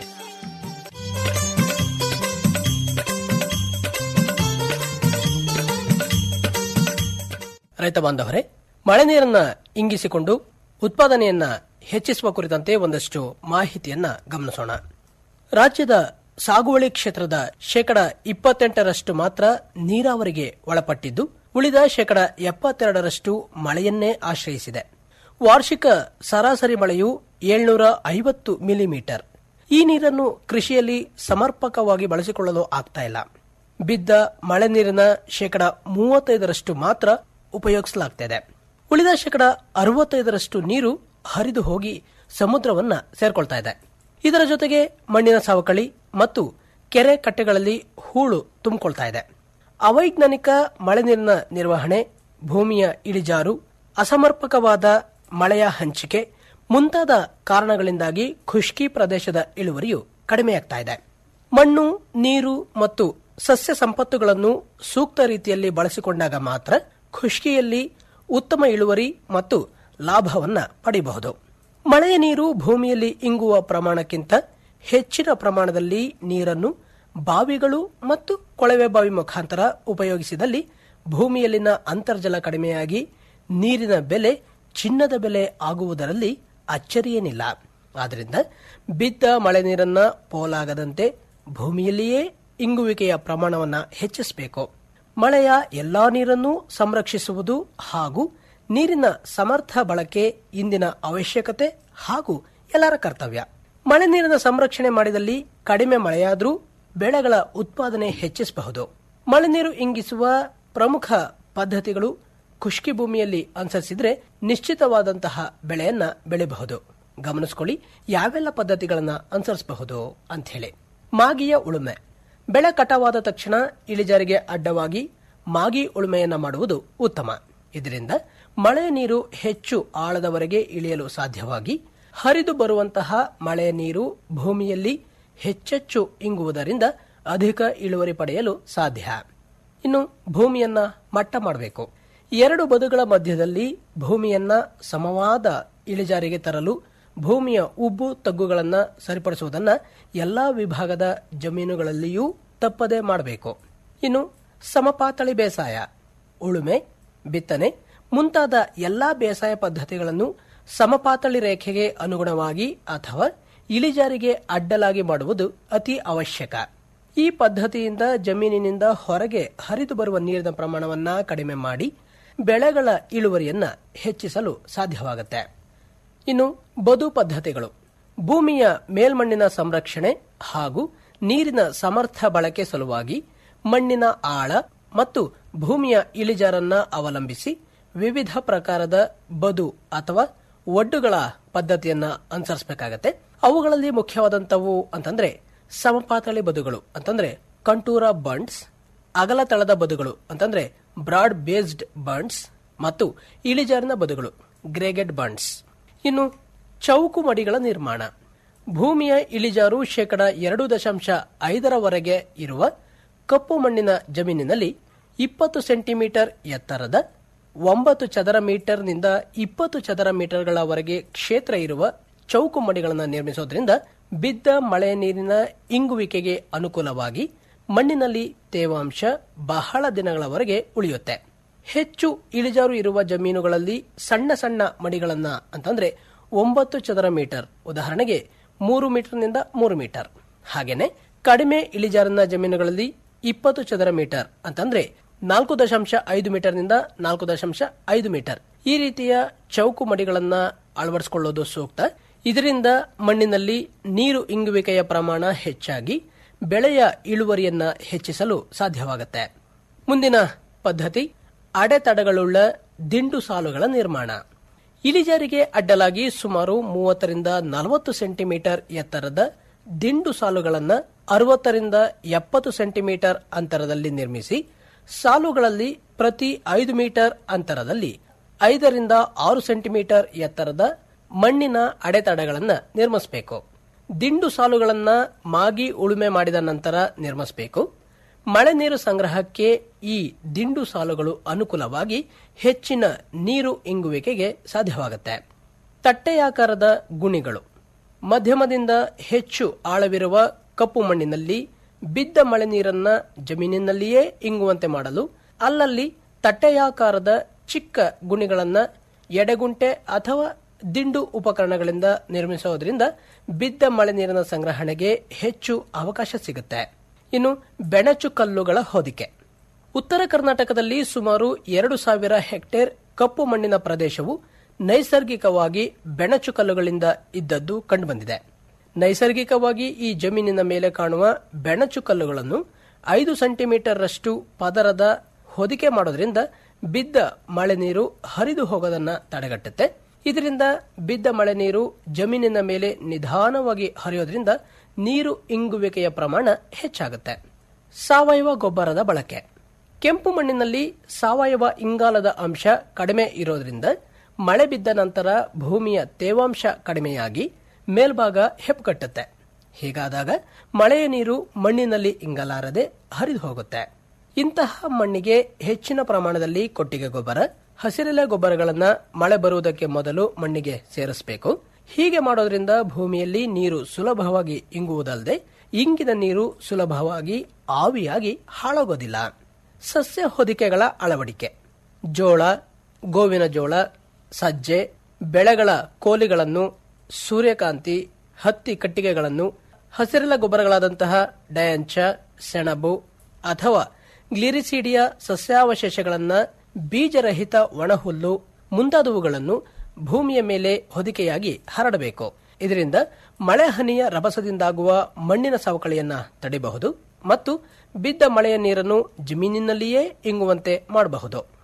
ರೈತ ಬಾಂಧವರೇ ಮಳೆ ನೀರನ್ನ ಇಂಗಿಸಿಕೊಂಡು ಉತ್ಪಾದನೆಯನ್ನ ಹೆಚ್ಚಿಸುವ ಕುರಿತಂತೆ ಒಂದಷ್ಟು ಮಾಹಿತಿಯನ್ನ ಗಮನಿಸೋಣ ರಾಜ್ಯದ ಸಾಗುವಳಿ ಕ್ಷೇತ್ರದ ಶೇಕಡ ಇಪ್ಪತ್ತೆಂಟರಷ್ಟು ಮಾತ್ರ ನೀರಾವರಿಗೆ ಒಳಪಟ್ಟಿದ್ದು ಉಳಿದ ಶೇಕಡ ಎಪ್ಪತ್ತೆರಡರಷ್ಟು ಮಳೆಯನ್ನೇ ಆಶ್ರಯಿಸಿದೆ ವಾರ್ಷಿಕ ಸರಾಸರಿ ಮಳೆಯು ಏಳ್ನೂರ ಐವತ್ತು ಮಿಲಿಮೀಟರ್ ಈ ನೀರನ್ನು ಕೃಷಿಯಲ್ಲಿ ಸಮರ್ಪಕವಾಗಿ ಬಳಸಿಕೊಳ್ಳಲು ಆಗ್ತಾ ಇಲ್ಲ ಬಿದ್ದ ಮಳೆ ನೀರಿನ ಶೇಕಡ ಮೂವತ್ತೈದರಷ್ಟು ಮಾತ್ರ ಉಪಯೋಗಿಸಲಾಗ್ತಿದೆ ಉಳಿದ ಶೇಕಡ ಅರವತ್ತೈದರಷ್ಟು ನೀರು ಹರಿದು ಹೋಗಿ ಸಮುದ್ರವನ್ನ ಸೇರ್ಕೊಳ್ತಾ ಇದೆ ಇದರ ಜೊತೆಗೆ ಮಣ್ಣಿನ ಸವಕಳಿ ಮತ್ತು ಕೆರೆ ಕಟ್ಟೆಗಳಲ್ಲಿ ಹೂಳು ತುಂಬಿಕೊಳ್ತಾ ಇದೆ ಅವೈಜ್ಞಾನಿಕ ಮಳೆ ನೀರಿನ ನಿರ್ವಹಣೆ ಭೂಮಿಯ ಇಳಿಜಾರು ಅಸಮರ್ಪಕವಾದ ಮಳೆಯ ಹಂಚಿಕೆ ಮುಂತಾದ ಕಾರಣಗಳಿಂದಾಗಿ ಖುಷ್ಕಿ ಪ್ರದೇಶದ ಇಳುವರಿಯು ಕಡಿಮೆಯಾಗ್ತಾ ಇದೆ ಮಣ್ಣು ನೀರು ಮತ್ತು ಸಸ್ಯ ಸಂಪತ್ತುಗಳನ್ನು ಸೂಕ್ತ ರೀತಿಯಲ್ಲಿ ಬಳಸಿಕೊಂಡಾಗ ಮಾತ್ರ ಖುಷ್ಕಿಯಲ್ಲಿ ಉತ್ತಮ ಇಳುವರಿ ಮತ್ತು ಲಾಭವನ್ನ ಪಡೆಯಬಹುದು ಮಳೆಯ ನೀರು ಭೂಮಿಯಲ್ಲಿ ಇಂಗುವ ಪ್ರಮಾಣಕ್ಕಿಂತ ಹೆಚ್ಚಿನ ಪ್ರಮಾಣದಲ್ಲಿ ನೀರನ್ನು ಬಾವಿಗಳು ಮತ್ತು ಕೊಳವೆ ಬಾವಿ ಮುಖಾಂತರ ಉಪಯೋಗಿಸಿದಲ್ಲಿ ಭೂಮಿಯಲ್ಲಿನ ಅಂತರ್ಜಲ ಕಡಿಮೆಯಾಗಿ ನೀರಿನ ಬೆಲೆ ಚಿನ್ನದ ಬೆಲೆ ಆಗುವುದರಲ್ಲಿ ಅಚ್ಚರಿಯೇನಿಲ್ಲ ಆದ್ದರಿಂದ ಬಿದ್ದ ಮಳೆ ನೀರನ್ನ ಪೋಲಾಗದಂತೆ ಭೂಮಿಯಲ್ಲಿಯೇ ಇಂಗುವಿಕೆಯ ಪ್ರಮಾಣವನ್ನು ಹೆಚ್ಚಿಸಬೇಕು ಮಳೆಯ ಎಲ್ಲಾ ನೀರನ್ನು ಸಂರಕ್ಷಿಸುವುದು ಹಾಗೂ ನೀರಿನ ಸಮರ್ಥ ಬಳಕೆ ಇಂದಿನ ಅವಶ್ಯಕತೆ ಹಾಗೂ ಎಲ್ಲರ ಕರ್ತವ್ಯ ಮಳೆ ನೀರಿನ ಸಂರಕ್ಷಣೆ ಮಾಡಿದಲ್ಲಿ ಕಡಿಮೆ ಮಳೆಯಾದರೂ ಬೆಳೆಗಳ ಉತ್ಪಾದನೆ ಹೆಚ್ಚಿಸಬಹುದು ಮಳೆ ನೀರು ಇಂಗಿಸುವ ಪ್ರಮುಖ ಪದ್ಧತಿಗಳು ಖುಷ್ಕಿ ಭೂಮಿಯಲ್ಲಿ ಅನುಸರಿಸಿದ್ರೆ ನಿಶ್ಚಿತವಾದಂತಹ ಬೆಳೆಯನ್ನ ಬೆಳೆಯಬಹುದು ಗಮನಿಸಿಕೊಳ್ಳಿ ಯಾವೆಲ್ಲ ಪದ್ಧತಿಗಳನ್ನ ಅನುಸರಿಸಬಹುದು ಅಂತ ಹೇಳಿ ಮಾಗಿಯ ಉಳುಮೆ ಬೆಳೆ ಕಟಾವಾದ ತಕ್ಷಣ ಇಳಿಜಾರಿಗೆ ಅಡ್ಡವಾಗಿ ಮಾಗಿ ಉಳುಮೆಯನ್ನ ಮಾಡುವುದು ಉತ್ತಮ ಇದರಿಂದ ಮಳೆಯ ನೀರು ಹೆಚ್ಚು ಆಳದವರೆಗೆ ಇಳಿಯಲು ಸಾಧ್ಯವಾಗಿ ಹರಿದು ಬರುವಂತಹ ಮಳೆಯ ನೀರು ಭೂಮಿಯಲ್ಲಿ ಹೆಚ್ಚೆಚ್ಚು ಇಂಗುವುದರಿಂದ ಅಧಿಕ ಇಳುವರಿ ಪಡೆಯಲು ಸಾಧ್ಯ ಇನ್ನು ಭೂಮಿಯನ್ನ ಮಟ್ಟ ಮಾಡಬೇಕು ಎರಡು ಬದುಗಳ ಮಧ್ಯದಲ್ಲಿ ಭೂಮಿಯನ್ನ ಸಮವಾದ ಇಳಿಜಾರಿಗೆ ತರಲು ಭೂಮಿಯ ಉಬ್ಬು ತಗ್ಗುಗಳನ್ನು ಸರಿಪಡಿಸುವುದನ್ನ ಎಲ್ಲಾ ವಿಭಾಗದ ಜಮೀನುಗಳಲ್ಲಿಯೂ ತಪ್ಪದೆ ಮಾಡಬೇಕು ಇನ್ನು ಸಮಪಾತಳಿ ಬೇಸಾಯ ಉಳುಮೆ ಬಿತ್ತನೆ ಮುಂತಾದ ಎಲ್ಲಾ ಬೇಸಾಯ ಪದ್ಧತಿಗಳನ್ನು ಸಮಪಾತಳಿ ರೇಖೆಗೆ ಅನುಗುಣವಾಗಿ ಅಥವಾ ಇಳಿಜಾರಿಗೆ ಅಡ್ಡಲಾಗಿ ಮಾಡುವುದು ಅತಿ ಅವಶ್ಯಕ ಈ ಪದ್ಧತಿಯಿಂದ ಜಮೀನಿನಿಂದ ಹೊರಗೆ ಹರಿದು ಬರುವ ನೀರಿನ ಪ್ರಮಾಣವನ್ನ ಕಡಿಮೆ ಮಾಡಿ ಬೆಳೆಗಳ ಇಳುವರಿಯನ್ನ ಹೆಚ್ಚಿಸಲು ಸಾಧ್ಯವಾಗುತ್ತೆ ಇನ್ನು ಬದು ಪದ್ಧತಿಗಳು ಭೂಮಿಯ ಮೇಲ್ಮಣ್ಣಿನ ಸಂರಕ್ಷಣೆ ಹಾಗೂ ನೀರಿನ ಸಮರ್ಥ ಬಳಕೆ ಸಲುವಾಗಿ ಮಣ್ಣಿನ ಆಳ ಮತ್ತು ಭೂಮಿಯ ಇಳಿಜಾರನ್ನ ಅವಲಂಬಿಸಿ ವಿವಿಧ ಪ್ರಕಾರದ ಬದು ಅಥವಾ ಒಡ್ಡುಗಳ ಪದ್ಧತಿಯನ್ನ ಅನುಸರಿಸಬೇಕಾಗತ್ತೆ ಅವುಗಳಲ್ಲಿ ಮುಖ್ಯವಾದಂತವು ಅಂತಂದ್ರೆ ಸಮಪಾತಳಿ ಬದುಗಳು ಅಂತಂದ್ರೆ ಕಂಟೂರ ಬಂಡ್ಸ್ ಅಗಲ ತಳದ ಬದುಗಳು ಅಂತಂದ್ರೆ ಬ್ರಾಡ್ ಬೇಸ್ಡ್ ಬಂಡ್ಸ್ ಮತ್ತು ಇಳಿಜಾರಿನ ಬದುಗಳು ಗ್ರೇಗೆಡ್ ಬಂಡ್ಸ್ ಇನ್ನು ಚೌಕು ಮಡಿಗಳ ನಿರ್ಮಾಣ ಭೂಮಿಯ ಇಳಿಜಾರು ಶೇಕಡ ಎರಡು ದಶಾಂಶ ಐದರವರೆಗೆ ಇರುವ ಕಪ್ಪು ಮಣ್ಣಿನ ಜಮೀನಿನಲ್ಲಿ ಇಪ್ಪತ್ತು ಸೆಂಟಿಮೀಟರ್ ಎತ್ತರದ ಒಂಬತ್ತು ಚದರ ಮೀಟರ್ನಿಂದ ಇಪ್ಪತ್ತು ಚದರ ಮೀಟರ್ಗಳವರೆಗೆ ಕ್ಷೇತ್ರ ಇರುವ ಚೌಕು ಮಡಿಗಳನ್ನು ನಿರ್ಮಿಸೋದ್ರಿಂದ ಬಿದ್ದ ಮಳೆ ನೀರಿನ ಇಂಗುವಿಕೆಗೆ ಅನುಕೂಲವಾಗಿ ಮಣ್ಣಿನಲ್ಲಿ ತೇವಾಂಶ ಬಹಳ ದಿನಗಳವರೆಗೆ ಉಳಿಯುತ್ತೆ ಹೆಚ್ಚು ಇಳಿಜಾರು ಇರುವ ಜಮೀನುಗಳಲ್ಲಿ ಸಣ್ಣ ಸಣ್ಣ ಮಡಿಗಳನ್ನ ಅಂತಂದ್ರೆ ಒಂಬತ್ತು ಚದರ ಮೀಟರ್ ಉದಾಹರಣೆಗೆ ಮೂರು ಮೀಟರ್ನಿಂದ ಮೂರು ಮೀಟರ್ ಹಾಗೇನೆ ಕಡಿಮೆ ಇಳಿಜಾರಿನ ಜಮೀನುಗಳಲ್ಲಿ ಇಪ್ಪತ್ತು ಚದರ ಮೀಟರ್ ಅಂತಂದ್ರೆ ನಾಲ್ಕು ದಶಾಂಶ ಐದು ಮೀಟರ್ನಿಂದ ನಾಲ್ಕು ದಶಾಂಶ ಐದು ಮೀಟರ್ ಈ ರೀತಿಯ ಚೌಕು ಮಡಿಗಳನ್ನ ಅಳವಡಿಸಿಕೊಳ್ಳೋದು ಸೂಕ್ತ ಇದರಿಂದ ಮಣ್ಣಿನಲ್ಲಿ ನೀರು ಇಂಗುವಿಕೆಯ ಪ್ರಮಾಣ ಹೆಚ್ಚಾಗಿ ಬೆಳೆಯ ಇಳುವರಿಯನ್ನ ಹೆಚ್ಚಿಸಲು ಸಾಧ್ಯವಾಗುತ್ತೆ ಮುಂದಿನ ಪದ್ಧತಿ ಅಡೆತಡೆಗಳುಳ್ಳ ದಿಂಡು ಸಾಲುಗಳ ನಿರ್ಮಾಣ ಇಳಿಜಾರಿಗೆ ಅಡ್ಡಲಾಗಿ ಸುಮಾರು ಮೂವತ್ತರಿಂದ ನಲವತ್ತು ಸೆಂಟಿಮೀಟರ್ ಎತ್ತರದ ದಿಂಡು ಸಾಲುಗಳನ್ನು ಅರವತ್ತರಿಂದ ಎಪ್ಪತ್ತು ಸೆಂಟಿಮೀಟರ್ ಅಂತರದಲ್ಲಿ ನಿರ್ಮಿಸಿ ಸಾಲುಗಳಲ್ಲಿ ಪ್ರತಿ ಐದು ಮೀಟರ್ ಅಂತರದಲ್ಲಿ ಐದರಿಂದ ಆರು ಸೆಂಟಿಮೀಟರ್ ಎತ್ತರದ ಮಣ್ಣಿನ ಅಡೆತಡೆಗಳನ್ನು ನಿರ್ಮಿಸಬೇಕು ದಿಂಡು ಸಾಲುಗಳನ್ನ ಮಾಗಿ ಉಳುಮೆ ಮಾಡಿದ ನಂತರ ನಿರ್ಮಿಸಬೇಕು ಮಳೆ ನೀರು ಸಂಗ್ರಹಕ್ಕೆ ಈ ದಿಂಡು ಸಾಲುಗಳು ಅನುಕೂಲವಾಗಿ ಹೆಚ್ಚಿನ ನೀರು ಇಂಗುವಿಕೆಗೆ ಸಾಧ್ಯವಾಗುತ್ತೆ ತಟ್ಟೆಯಾಕಾರದ ಗುಣಿಗಳು ಮಧ್ಯಮದಿಂದ ಹೆಚ್ಚು ಆಳವಿರುವ ಕಪ್ಪು ಮಣ್ಣಿನಲ್ಲಿ ಬಿದ್ದ ಮಳೆ ನೀರನ್ನ ಜಮೀನಿನಲ್ಲಿಯೇ ಇಂಗುವಂತೆ ಮಾಡಲು ಅಲ್ಲಲ್ಲಿ ತಟ್ಟೆಯಾಕಾರದ ಚಿಕ್ಕ ಗುಣಿಗಳನ್ನ ಎಡೆಗುಂಟೆ ಅಥವಾ ದಿಂಡು ಉಪಕರಣಗಳಿಂದ ನಿರ್ಮಿಸೋದ್ರಿಂದ ಬಿದ್ದ ಮಳೆ ನೀರಿನ ಸಂಗ್ರಹಣೆಗೆ ಹೆಚ್ಚು ಅವಕಾಶ ಸಿಗುತ್ತೆ ಇನ್ನು ಬೆಣಚು ಕಲ್ಲುಗಳ ಹೊದಿಕೆ ಉತ್ತರ ಕರ್ನಾಟಕದಲ್ಲಿ ಸುಮಾರು ಎರಡು ಸಾವಿರ ಹೆಕ್ಟೇರ್ ಕಪ್ಪು ಮಣ್ಣಿನ ಪ್ರದೇಶವು ನೈಸರ್ಗಿಕವಾಗಿ ಬೆಣಚು ಕಲ್ಲುಗಳಿಂದ ಇದ್ದದ್ದು ಕಂಡುಬಂದಿದೆ ನೈಸರ್ಗಿಕವಾಗಿ ಈ ಜಮೀನಿನ ಮೇಲೆ ಕಾಣುವ ಬೆಣಚು ಕಲ್ಲುಗಳನ್ನು ಐದು ಸೆಂಟಿಮೀಟರ್ ರಷ್ಟು ಪದರದ ಹೊದಿಕೆ ಮಾಡೋದ್ರಿಂದ ಬಿದ್ದ ಮಳೆ ನೀರು ಹರಿದು ಹೋಗೋದನ್ನ ತಡೆಗಟ್ಟುತ್ತೆ ಇದರಿಂದ ಬಿದ್ದ ಮಳೆ ನೀರು ಜಮೀನಿನ ಮೇಲೆ ನಿಧಾನವಾಗಿ ಹರಿಯೋದ್ರಿಂದ ನೀರು ಇಂಗುವಿಕೆಯ ಪ್ರಮಾಣ ಹೆಚ್ಚಾಗುತ್ತೆ ಸಾವಯವ ಗೊಬ್ಬರದ ಬಳಕೆ ಕೆಂಪು ಮಣ್ಣಿನಲ್ಲಿ ಸಾವಯವ ಇಂಗಾಲದ ಅಂಶ ಕಡಿಮೆ ಇರೋದ್ರಿಂದ ಮಳೆ ಬಿದ್ದ ನಂತರ ಭೂಮಿಯ ತೇವಾಂಶ ಕಡಿಮೆಯಾಗಿ ಮೇಲ್ಭಾಗ ಹೆಪ್ಪುಗಟ್ಟುತ್ತೆ ಹೀಗಾದಾಗ ಮಳೆಯ ನೀರು ಮಣ್ಣಿನಲ್ಲಿ ಇಂಗಲಾರದೆ ಹರಿದು ಹೋಗುತ್ತೆ ಇಂತಹ ಮಣ್ಣಿಗೆ ಹೆಚ್ಚಿನ ಪ್ರಮಾಣದಲ್ಲಿ ಕೊಟ್ಟಿಗೆ ಗೊಬ್ಬರ ಹಸಿರೆಲೆ ಗೊಬ್ಬರಗಳನ್ನ ಮಳೆ ಬರುವುದಕ್ಕೆ ಮೊದಲು ಮಣ್ಣಿಗೆ ಸೇರಿಸಬೇಕು ಹೀಗೆ ಮಾಡೋದ್ರಿಂದ ಭೂಮಿಯಲ್ಲಿ ನೀರು ಸುಲಭವಾಗಿ ಇಂಗುವುದಲ್ಲದೆ ಇಂಗಿದ ನೀರು ಸುಲಭವಾಗಿ ಆವಿಯಾಗಿ ಹಾಳಾಗೋದಿಲ್ಲ ಸಸ್ಯ ಹೊದಿಕೆಗಳ ಅಳವಡಿಕೆ ಜೋಳ ಗೋವಿನ ಜೋಳ ಸಜ್ಜೆ ಬೆಳೆಗಳ ಕೋಲಿಗಳನ್ನು ಸೂರ್ಯಕಾಂತಿ ಹತ್ತಿ ಕಟ್ಟಿಗೆಗಳನ್ನು ಹಸಿರೆಲೆ ಗೊಬ್ಬರಗಳಾದಂತಹ ಡಯಾಂಚ ಸೆಣಬು ಅಥವಾ ಗ್ಲಿರಿಸೀಡಿಯ ಸಸ್ಯಾವಶೇಷಗಳನ್ನು ಬೀಜರಹಿತ ಒಣಹುಲ್ಲು ಮುಂತಾದವುಗಳನ್ನು ಭೂಮಿಯ ಮೇಲೆ ಹೊದಿಕೆಯಾಗಿ ಹರಡಬೇಕು ಇದರಿಂದ ಮಳೆ ಹನಿಯ ರಭಸದಿಂದಾಗುವ ಮಣ್ಣಿನ ಸವಕಳಿಯನ್ನ ತಡೆಯಬಹುದು ಮತ್ತು ಬಿದ್ದ ಮಳೆಯ ನೀರನ್ನು ಜಮೀನಿನಲ್ಲಿಯೇ ಇಂಗುವಂತೆ ಮಾಡಬಹುದು